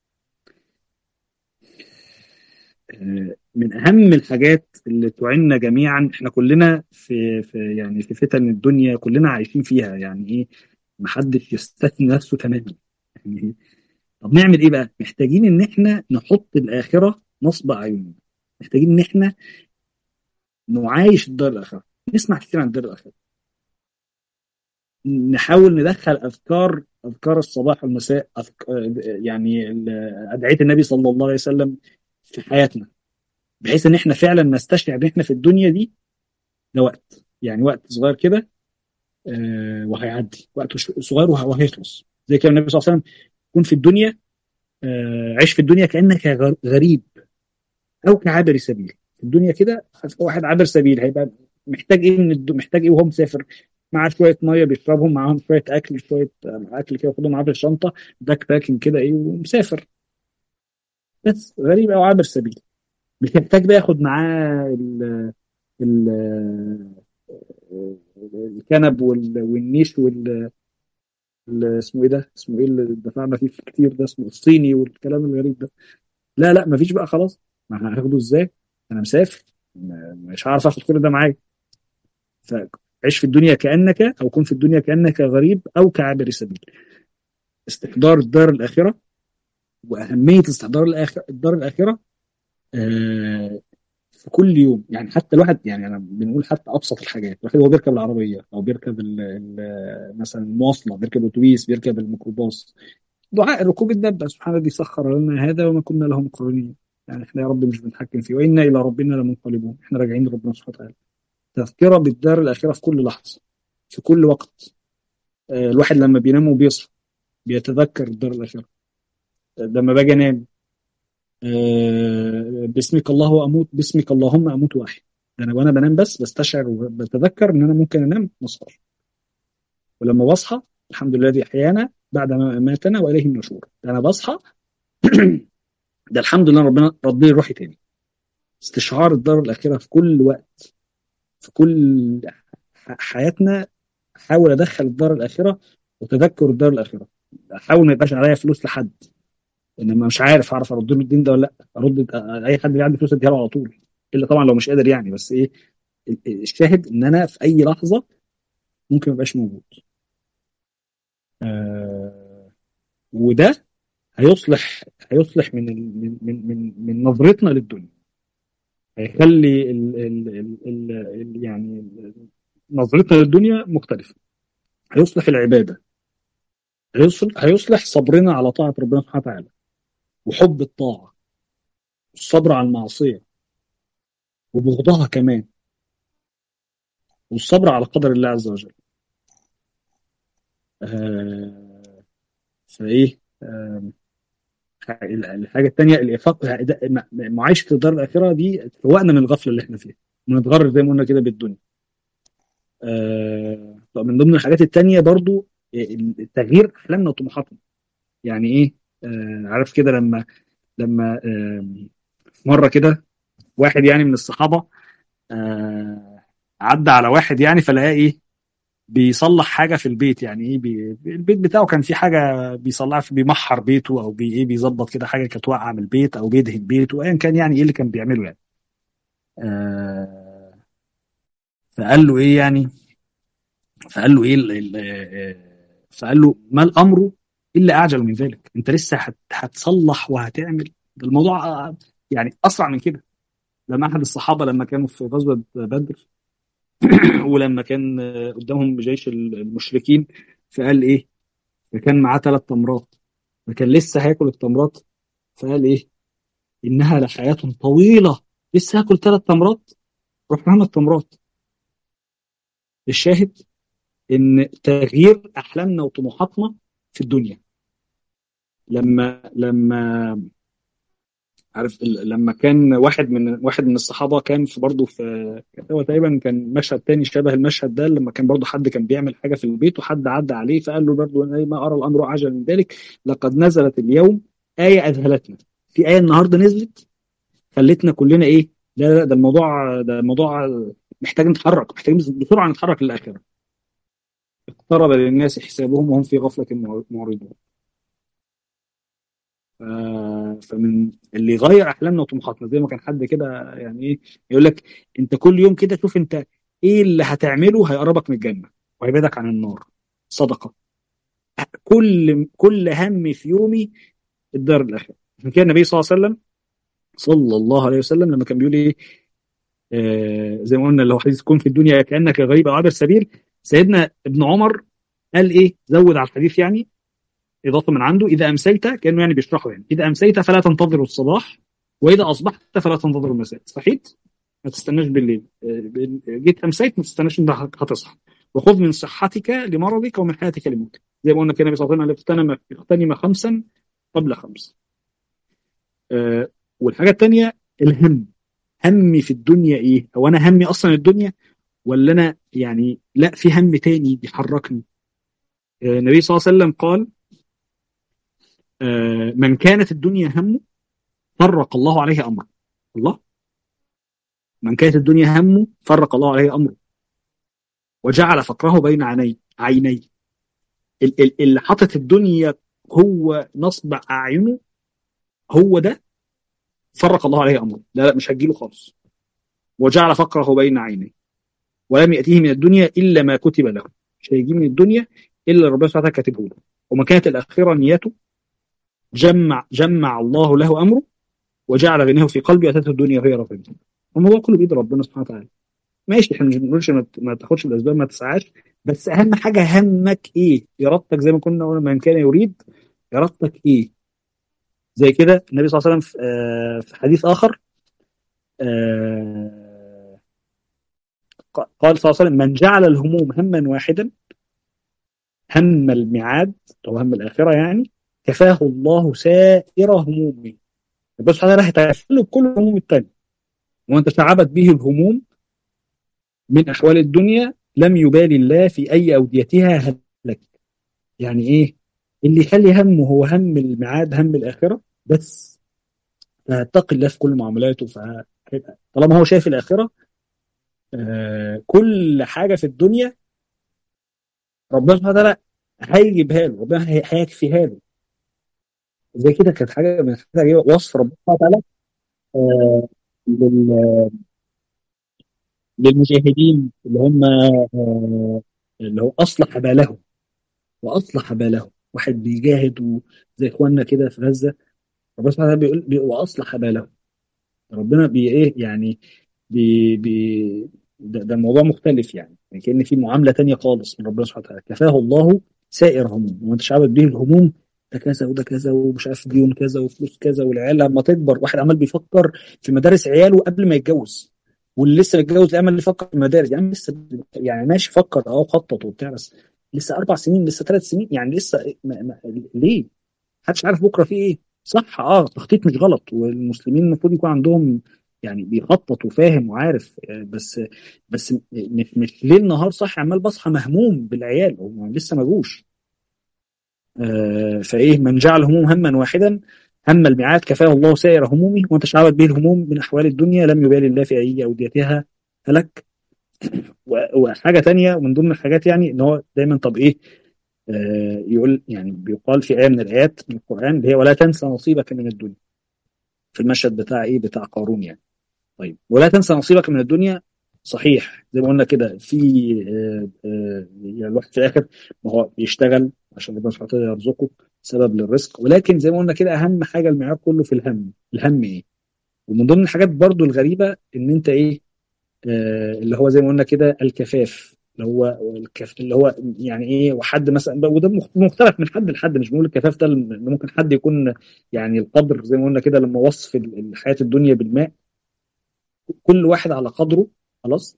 آه من اهم الحاجات اللي تعيننا جميعا احنا كلنا في في يعني في فتن الدنيا كلنا عايشين فيها يعني ايه محدش يستثني نفسه تماما يعني طب نعمل ايه بقى؟ محتاجين ان احنا نحط الاخره نصب اعيننا محتاجين ان احنا نعايش الدار الاخره نسمع كتير عن الدار الاخره نحاول ندخل اذكار اذكار الصباح والمساء أذكار يعني ادعيه النبي صلى الله عليه وسلم في حياتنا بحيث ان احنا فعلا نستشعر ان احنا في الدنيا دي ده وقت يعني وقت صغير كده آه وهيعدي وقت صغير وهيخلص زي كده النبي صلى الله عليه وسلم كن في الدنيا آه عيش في الدنيا كانك غريب او كعابر سبيل في الدنيا كده واحد عابر سبيل هيبقى محتاج ايه من الدنيا محتاج ايه وهو مسافر معاه شويه ميه بيشربهم معاهم شويه اكل شويه اكل كده ياخدهم معاه في الشنطه باك باكينج كده ايه ومسافر بس غريب او عابر سبيل مش محتاج بقى ياخد معاه ال ال الكنب والنيش وال اسمه ايه ده؟ اسمه ايه اللي دفعنا فيه كتير ده اسمه الصيني والكلام الغريب ده. لا لا مفيش بقى خلاص ما هاخده ازاي؟ انا مسافر مش هعرف اخد كل ده معايا. فعيش في الدنيا كانك او كن في الدنيا كانك غريب او كعابر سبيل. استحضار الدار الاخره واهميه استحضار الآخر الدار الاخره آه في كل يوم يعني حتى الواحد يعني انا بنقول حتى ابسط الحاجات الواحد هو بيركب العربيه او بيركب ال ال مثلا المواصله بيركب الاتوبيس بيركب الميكروباص دعاء ركوب الدابه سبحان الذي سخر لنا هذا وما كنا له مقرنين يعني احنا يا رب مش بنتحكم فيه وانا الى ربنا لمنقلبون احنا راجعين لربنا سبحانه وتعالى تذكره بالدار الاخره في كل لحظه في كل وقت آه الواحد لما بينام وبيصحى بيتذكر الدار الاخره لما باجي انام أه باسمك الله اموت باسمك اللهم اموت واحد ده انا وانا بنام بس بستشعر وبتذكر ان انا ممكن انام مسهر ولما بصحى الحمد لله الذي احيانا بعد ما ماتنا واليه النشور ده انا بصحى ده الحمد لله ربنا ردني روحي تاني استشعار الدار الاخره في كل وقت في كل حياتنا احاول ادخل الدار الاخره وتذكر الدار الاخره احاول ما يبقاش عليا فلوس لحد انما مش عارف اعرف ارد له الدين ده ولا لا ارد اي حد اللي عنده فلوس اديها له على طول الا طبعا لو مش قادر يعني بس ايه الشاهد ان انا في اي لحظه ممكن ما ابقاش موجود آه وده هيصلح هيصلح من من من من, من نظرتنا للدنيا هيخلي ال ال ال ال ال يعني نظرتنا للدنيا مختلفه هيصلح العباده هيصلح هيصلح صبرنا على طاعه ربنا سبحانه وتعالى وحب الطاعة والصبر على المعصية وبغضها كمان والصبر على قدر الله عز وجل آه فايه آه الحاجة الثانية الإفاق معايشة الدار الآخرة دي تفوقنا من الغفلة اللي احنا فيها بنتغرر زي ما قلنا كده بالدنيا آه من ضمن الحاجات التانية برضو تغيير أحلامنا وطموحاتنا يعني إيه آه عارف كده لما لما آم، مره كده واحد يعني من الصحابه آه، عدى على واحد يعني فلقاه ايه بيصلح حاجه في البيت يعني ايه بي... البيت بتاعه كان في حاجه بيصلحها في بيمحر بيته او بي ايه بيظبط كده حاجه كانت واقعه من البيت او بيدهن بيته ايا كان يعني ايه اللي كان بيعمله يعني آه فقال له ايه يعني فقال له ايه ال... ال... آه، فقال له ما الامر الا اعجل من ذلك انت لسه هت... هتصلح وهتعمل ده الموضوع آه، يعني اسرع من كده لما احد الصحابه لما كانوا في غزوه بدر ولما كان آه، قدامهم جيش المشركين فقال ايه فكان معاه ثلاث تمرات فكان لسه هياكل التمرات فقال ايه انها لحياه طويله لسه هاكل ثلاث تمرات روح رمى التمرات الشاهد ان تغيير احلامنا وطموحاتنا في الدنيا لما لما عارف ال- لما كان واحد من واحد من الصحابه كان في برضه في هو تقريبا كان مشهد تاني شبه المشهد ده لما كان برضه حد كان بيعمل حاجه في البيت وحد عدى عليه فقال له برضه أنا ما ارى الامر اعجل من ذلك لقد نزلت اليوم ايه اذهلتنا في ايه النهارده نزلت خلتنا كلنا ايه لا لا ده الموضوع ده الموضوع محتاج نتحرك محتاجين بسرعه نتحرك للاخره اقترب للناس حسابهم وهم في غفله معرضون ف- فمن اللي يغير احلامنا وطموحاتنا زي ما كان حد كده يعني ايه يقول لك انت كل يوم كده شوف انت ايه اللي هتعمله هيقربك من الجنه وهيبعدك عن النار صدقه كل كل همي في يومي الدار الاخره عشان كده النبي صلى الله عليه وسلم صلى الله عليه وسلم لما كان بيقول ايه آه زي ما قلنا لو حديث كن في الدنيا كانك غريب او عابر سبيل سيدنا ابن عمر قال ايه زود على الحديث يعني اضافه من عنده اذا امسيت كانه يعني بيشرحه يعني اذا امسيت فلا تنتظر الصباح واذا اصبحت فلا تنتظر المساء صحيت ما تستناش بالليل آه، جيت امسيت ما تستناش انت هتصحى وخذ من صحتك لمرضك ومن حياتك لموتك زي ما قلنا كده النبي صلى الله عليه وسلم اغتنم اغتنم خمسا قبل خمس آه، والحاجه الثانيه الهم همي في الدنيا ايه هو انا همي اصلا الدنيا ولا انا يعني لا في هم تاني بيحركني آه، النبي صلى الله عليه وسلم قال آه، من كانت الدنيا همه فرق الله عليه امره الله من كانت الدنيا همه فرق الله عليه امره وجعل فقره بين عيني عينيه ال- ال- اللي حاطط الدنيا هو نصب اعينه هو ده فرق الله عليه امره لا لا مش هتجيله خالص وجعل فقره بين عينيه ولم ياتيه من الدنيا الا ما كتب له مش هيجي من الدنيا الا ربنا سبحانه وتعالى كاتبه له وما كانت الاخره نيته جمع جمع الله له امره وجعل غناه في قلبه واتته الدنيا وهي رغبته الموضوع كله بايد ربنا سبحانه وتعالى ماشي احنا مش بنقولش ما ت- ما تاخدش بالاسباب ما تسعاش بس اهم حاجه همك ايه ارادتك زي ما كنا قلنا من كان يريد ارادتك ايه زي كده النبي صلى الله عليه وسلم في, آه في حديث اخر آه ق- قال صلى الله عليه وسلم من جعل الهموم هما واحدا هم الميعاد او هم الاخره يعني كفاه الله سائر همومه ربنا سبحانه وتعالى هيتكفله بكل الهموم التانية وانت تعبت به الهموم من احوال الدنيا لم يبالي الله في اي اوديتها هلك يعني ايه اللي يخلي همه هو هم الميعاد هم الاخره بس فاتقي الله في كل معاملاته ف طالما هو شايف الاخره آه كل حاجه في الدنيا ربنا سبحانه وتعالى هيجيبها له ربنا هي- هيكفيها له زي كده كانت حاجه من الحاجات العجيبة، وصف ربنا سبحانه وتعالى آه لل- للمجاهدين اللي هم آه اللي هو اصلح بالهم واصلح بالهم واحد بيجاهد و- زي اخواننا كده في غزه ربنا سبحانه وتعالى بيقول بي- واصلح بالهم ربنا بي ايه يعني بي بي ده, ده الموضوع مختلف يعني يعني كأن في معامله تانية خالص من ربنا سبحانه وتعالى كفاه الله سائر هموم وانت شعبت به الهموم ده كذا وده كذا ومش عارف ديون كذا وفلوس كذا والعيال لما تكبر واحد عمال بيفكر في مدارس عياله قبل ما يتجوز واللي لسه متجوز امل يفكر في المدارس يعني لسه يعني ماشي فكر اه خطط وبتاع بس لسه اربع سنين لسه ثلاث سنين يعني لسه ما ما ليه؟ محدش عارف بكره في ايه صح اه تخطيط مش غلط والمسلمين المفروض يكون عندهم يعني بيخطط وفاهم وعارف آه، بس بس م- مش مش ليل نهار صح عمال بصحى مهموم بالعيال هم لسه ما جوش آه، فايه من جعل هموم هما واحدا هم الميعاد كفاه الله سائر همومه وانت شعبت به الهموم من احوال الدنيا لم يبالي الله في اي اوديتها هلك و- وحاجه تانية من ضمن الحاجات يعني ان هو دايما طب ايه آه يقول يعني بيقال في ايه من الايات من القران اللي هي ولا تنسى نصيبك من الدنيا في المشهد بتاع ايه بتاع قارون يعني طيب ولا تنسى نصيبك من الدنيا صحيح زي ما قلنا كده في آه آه يعني الواحد في الاخر ما هو بيشتغل عشان ربنا سبحانه وتعالى يرزقه سبب للرزق ولكن زي ما قلنا كده اهم حاجه المعيار كله في الهم الهم ايه ومن ضمن الحاجات برضو الغريبه ان انت ايه آه اللي هو زي ما قلنا كده الكفاف اللي هو الكف اللي هو يعني ايه وحد مثلا وده مخ- مختلف من حد لحد مش بنقول الكفاف ده إن ممكن حد يكون يعني القدر زي ما قلنا كده لما وصف ال- الحياه الدنيا بالماء كل واحد على قدره خلاص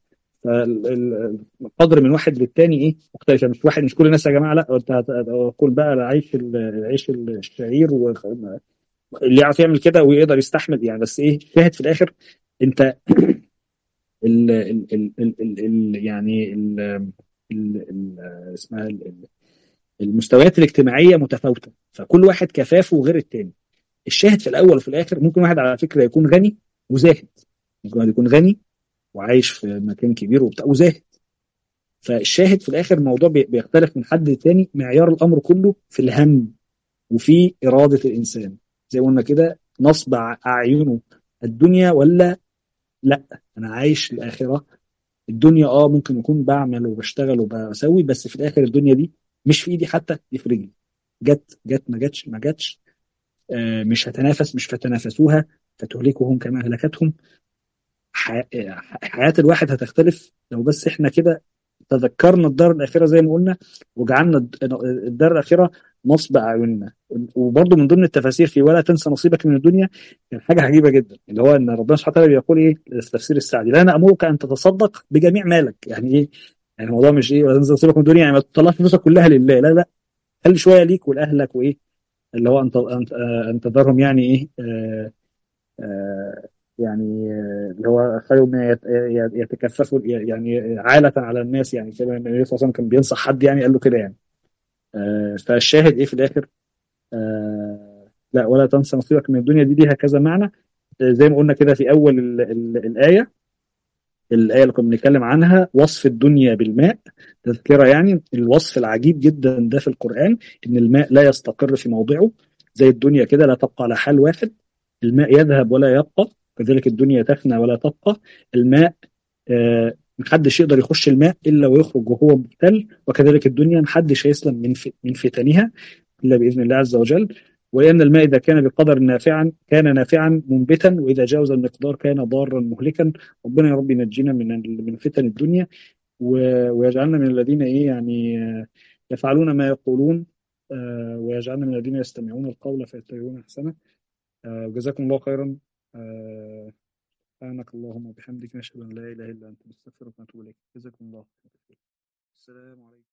فالقدر من واحد للتاني ايه مختلف يعني مش واحد مش كل الناس يا جماعه لا انت هت- كل بقى عيش ال- العيش الشعير و- اللي يعرف يعمل كده ويقدر يستحمل يعني بس ايه شاهد في الاخر انت ال ال ال ال ال ال يعني ال ال ال اسمها ال- ال- المستويات الاجتماعيه متفاوته فكل واحد كفافه غير التاني الشاهد في الاول وفي الاخر ممكن واحد على فكره يكون غني وزاهد ممكن واحد يكون غني وعايش في مكان كبير وبتاع وزاهد فالشاهد في الاخر الموضوع بي- بيختلف من حد للتاني معيار الامر كله في الهم وفي اراده الانسان زي ما قلنا كده نصب ع- اعينه الدنيا ولا لا انا عايش الاخره الدنيا اه ممكن يكون بعمل وبشتغل وبسوي بس في الاخر الدنيا دي مش في ايدي حتى دي في رجلي جت جت ما جتش ما جتش آه مش هتنافس مش فتنافسوها فتهلكهم كما هلكتهم ح- حياة الواحد هتختلف لو بس احنا كده تذكرنا الدار الآخرة زي ما قلنا وجعلنا الد- الدار الآخرة نصب أعيننا وبرضه من ضمن التفاسير في ولا تنسى نصيبك من الدنيا كان حاجة عجيبة جدا اللي هو إن ربنا سبحانه وتعالى بيقول إيه في تفسير السعدي لا أنا أمرك أن تتصدق بجميع مالك يعني إيه يعني الموضوع مش إيه ولا تنسى نصيبك من الدنيا يعني ما تطلعش فلوسك كلها لله لا لا خلي شوية ليك ولأهلك وإيه اللي هو أنت أنت أن تذرهم يعني إيه آه آه، يعني آه، اللي هو خير من يت- يت- يتكففوا يعني عالة على الناس يعني كده النبي صلى الله عليه وسلم كان بينصح حد يعني قال له كده يعني آه، فالشاهد ايه في الاخر آه، لا ولا تنسى نصيبك من الدنيا دي ليها كذا معنى آه، زي ما قلنا كده في اول ال ال الايه الايه اللي كنا بنتكلم عنها وصف الدنيا بالماء تذكره يعني الوصف العجيب جدا ده في القران ان الماء لا يستقر في موضعه زي الدنيا كده لا تبقى على حال واحد الماء يذهب ولا يبقى كذلك الدنيا تفنى ولا تبقى الماء آه، محدش يقدر يخش الماء الا ويخرج وهو مبتل وكذلك الدنيا محدش هيسلم من ف- من فتنها الا باذن الله عز وجل ولان الماء اذا كان بقدر نافعا كان نافعا منبتا واذا جاوز المقدار كان ضارا مهلكا ربنا يا رب ينجينا من ال- من فتن الدنيا و- ويجعلنا من الذين ايه يعني آه، يفعلون ما يقولون آه، ويجعلنا من الذين يستمعون القول فيتبعون احسنه آه، وجزاكم الله خيرا آه، سبحانك اللهم وبحمدك نشهد ان لا اله الا انت نستغفرك ونتوب اليك جزاكم الله خيرا السلام عليكم